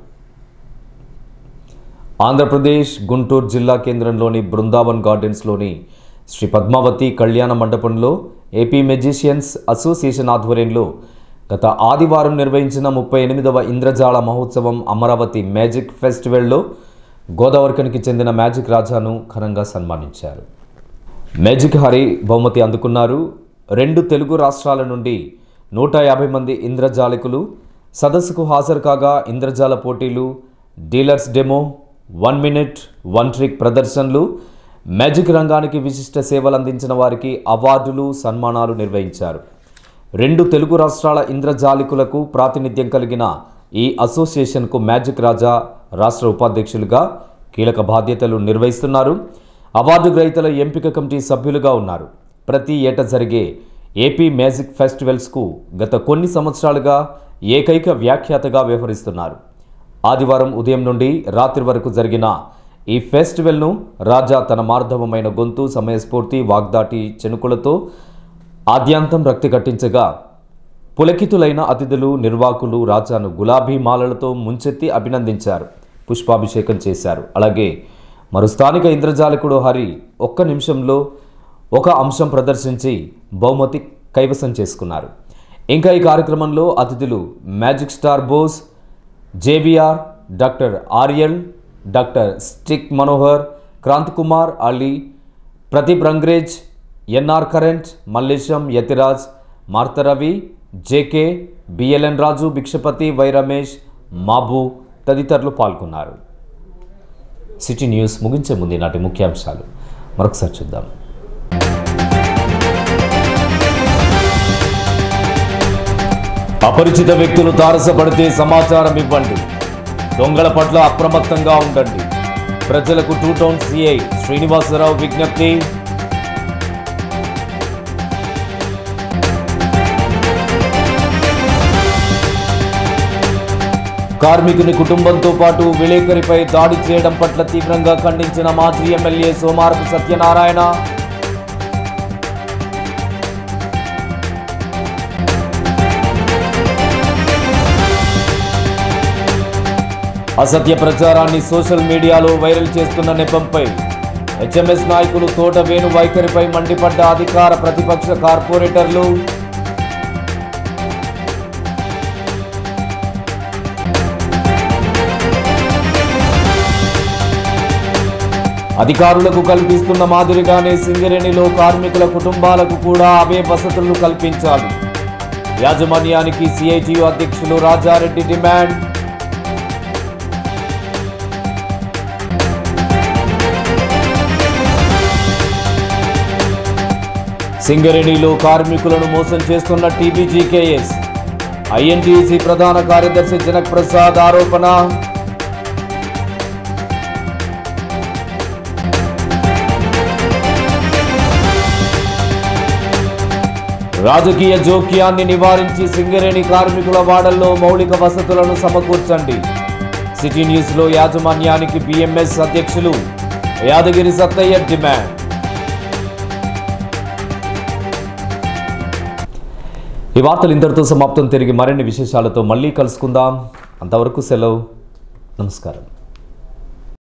Speaker 1: ఆంధ్రప్రదేశ్ గుంటూరు జిల్లా కేంద్రంలోని బృందావన్ గార్డెన్స్లోని శ్రీ పద్మావతి కళ్యాణ మండపంలో ఏపీ మెజిషియన్స్ అసోసియేషన్ ఆధ్వర్యంలో గత ఆదివారం నిర్వహించిన ముప్పై ఎనిమిదవ ఇంద్రజాల మహోత్సవం అమరావతి మ్యాజిక్ ఫెస్టివల్లో గోదావరికనికి చెందిన మ్యాజిక్ రాజాను ఘనంగా సన్మానించారు మ్యాజిక్ హరి బహుమతి అందుకున్నారు రెండు తెలుగు రాష్ట్రాల నుండి నూట యాభై మంది ఇంద్రజాలికులు సదస్సుకు హాజరు కాగా ఇంద్రజాల పోటీలు dealers demo one minute one trick ప్రదర్శనలు మ్యాజిక్ రంగానికి విశిష్ట సేవలు అందించిన వారికి అవార్డులు సన్మానాలు నిర్వహించారు రెండు తెలుగు రాష్ట్రాల ఇంద్రజాలికులకు ప్రాతినిధ్యం కలిగిన ఈ అసోసియేషన్కు మ్యాజిక్ రాజా రాష్ట్ర ఉపాధ్యక్షులుగా కీలక బాధ్యతలు నిర్వహిస్తున్నారు అవార్డు గ్రహీతల ఎంపిక కమిటీ సభ్యులుగా ఉన్నారు ప్రతి ఏటా జరిగే ఏపీ మ్యాజిక్ ఫెస్టివల్స్కు గత కొన్ని సంవత్సరాలుగా ఏకైక వ్యాఖ్యాతగా వ్యవహరిస్తున్నారు ఆదివారం ఉదయం నుండి రాత్రి వరకు జరిగిన ఈ ఫెస్టివల్ను రాజా తన మార్ధవమైన గొంతు సమయస్ఫూర్తి వాగ్దాటి చెనుకులతో ఆద్యాంతం రక్తి కట్టించగా పులకితులైన అతిథులు నిర్వాకులు రాజాను గులాబీ మాలలతో ముంచెత్తి అభినందించారు పుష్పాభిషేకం చేశారు అలాగే మరో స్థానిక ఇంద్రజాలకుడు హరి ఒక్క నిమిషంలో ఒక అంశం ప్రదర్శించి బహుమతి కైవసం చేసుకున్నారు ఇంకా ఈ కార్యక్రమంలో అతిథులు magic star Bose JVR doctor Aryal doctor stick Manohar Kranth Kumar Ali Pradeep Rangrez NR current Mallesham Yatiraj మార్తరవి JK BLN Raju Bhikshapati Y Ramesh Mabu తదితరులు పాల్గొన్నారు సిటీ న్యూస్ ముగించే ముందు నాటి ముఖ్యాంశాలు మరొకసారి చూద్దాం అపరిచిత వ్యక్తులు తారసపడితే సమాచారం ఇవ్వండి దొంగల పట్ల అప్రమత్తంగా ఉండండి ప్రజలకు టూ టౌన్ సిఐ శ్రీనివాసరావు విజ్ఞప్తి కార్మికుని కుటుంబంతో పాటు విలేకరిపై దాడి చేయడం పట్ల తీవ్రంగా ఖండించిన మాజీ ఎమ్మెల్యే సోమారపు సత్యనారాయణ అసత్య ప్రచారాన్ని సోషల్ మీడియాలో వైరల్ చేస్తున్న నెపంపై హెచ్ఎంఎస్ నాయకులు తోట వేణు వైఖరిపై మండిపడ్డ అధికార ప్రతిపక్ష కార్పొరేటర్లు అధికారులకు కల్పిస్తున్న మాదిరిగానే సింగరేణిలో కార్మికుల కుటుంబాలకు కూడా అవే వసతులు కల్పించాలి యాజమాన్యానికి సిఐటియు అధ్యక్షులు రాజారెడ్డి డిమాండ్ సింగరేణిలో కార్మికులను మోసం చేస్తున్న టీబీజీకేఎస్ ఐఎన్టీసీ ప్రధాన కార్యదర్శి జనక్ ప్రసాద్ ఆరోపణ రాజకీయ జోక్యాన్ని నివారించి సింగరేణి కార్మికుల వాడల్లో మౌలిక వసతులను సమకూర్చండి సిటీ న్యూస్లో యాజమాన్యానికి బిఎంఎస్ అధ్యక్షులు యాదగిరి సత్తయ్య డిమాండ్ ఈ వార్తలు ఇంతటితో సమాప్తం తిరిగి మరిన్ని విశేషాలతో మళ్ళీ కలుసుకుందాం అంతవరకు సెలవు నమస్కారం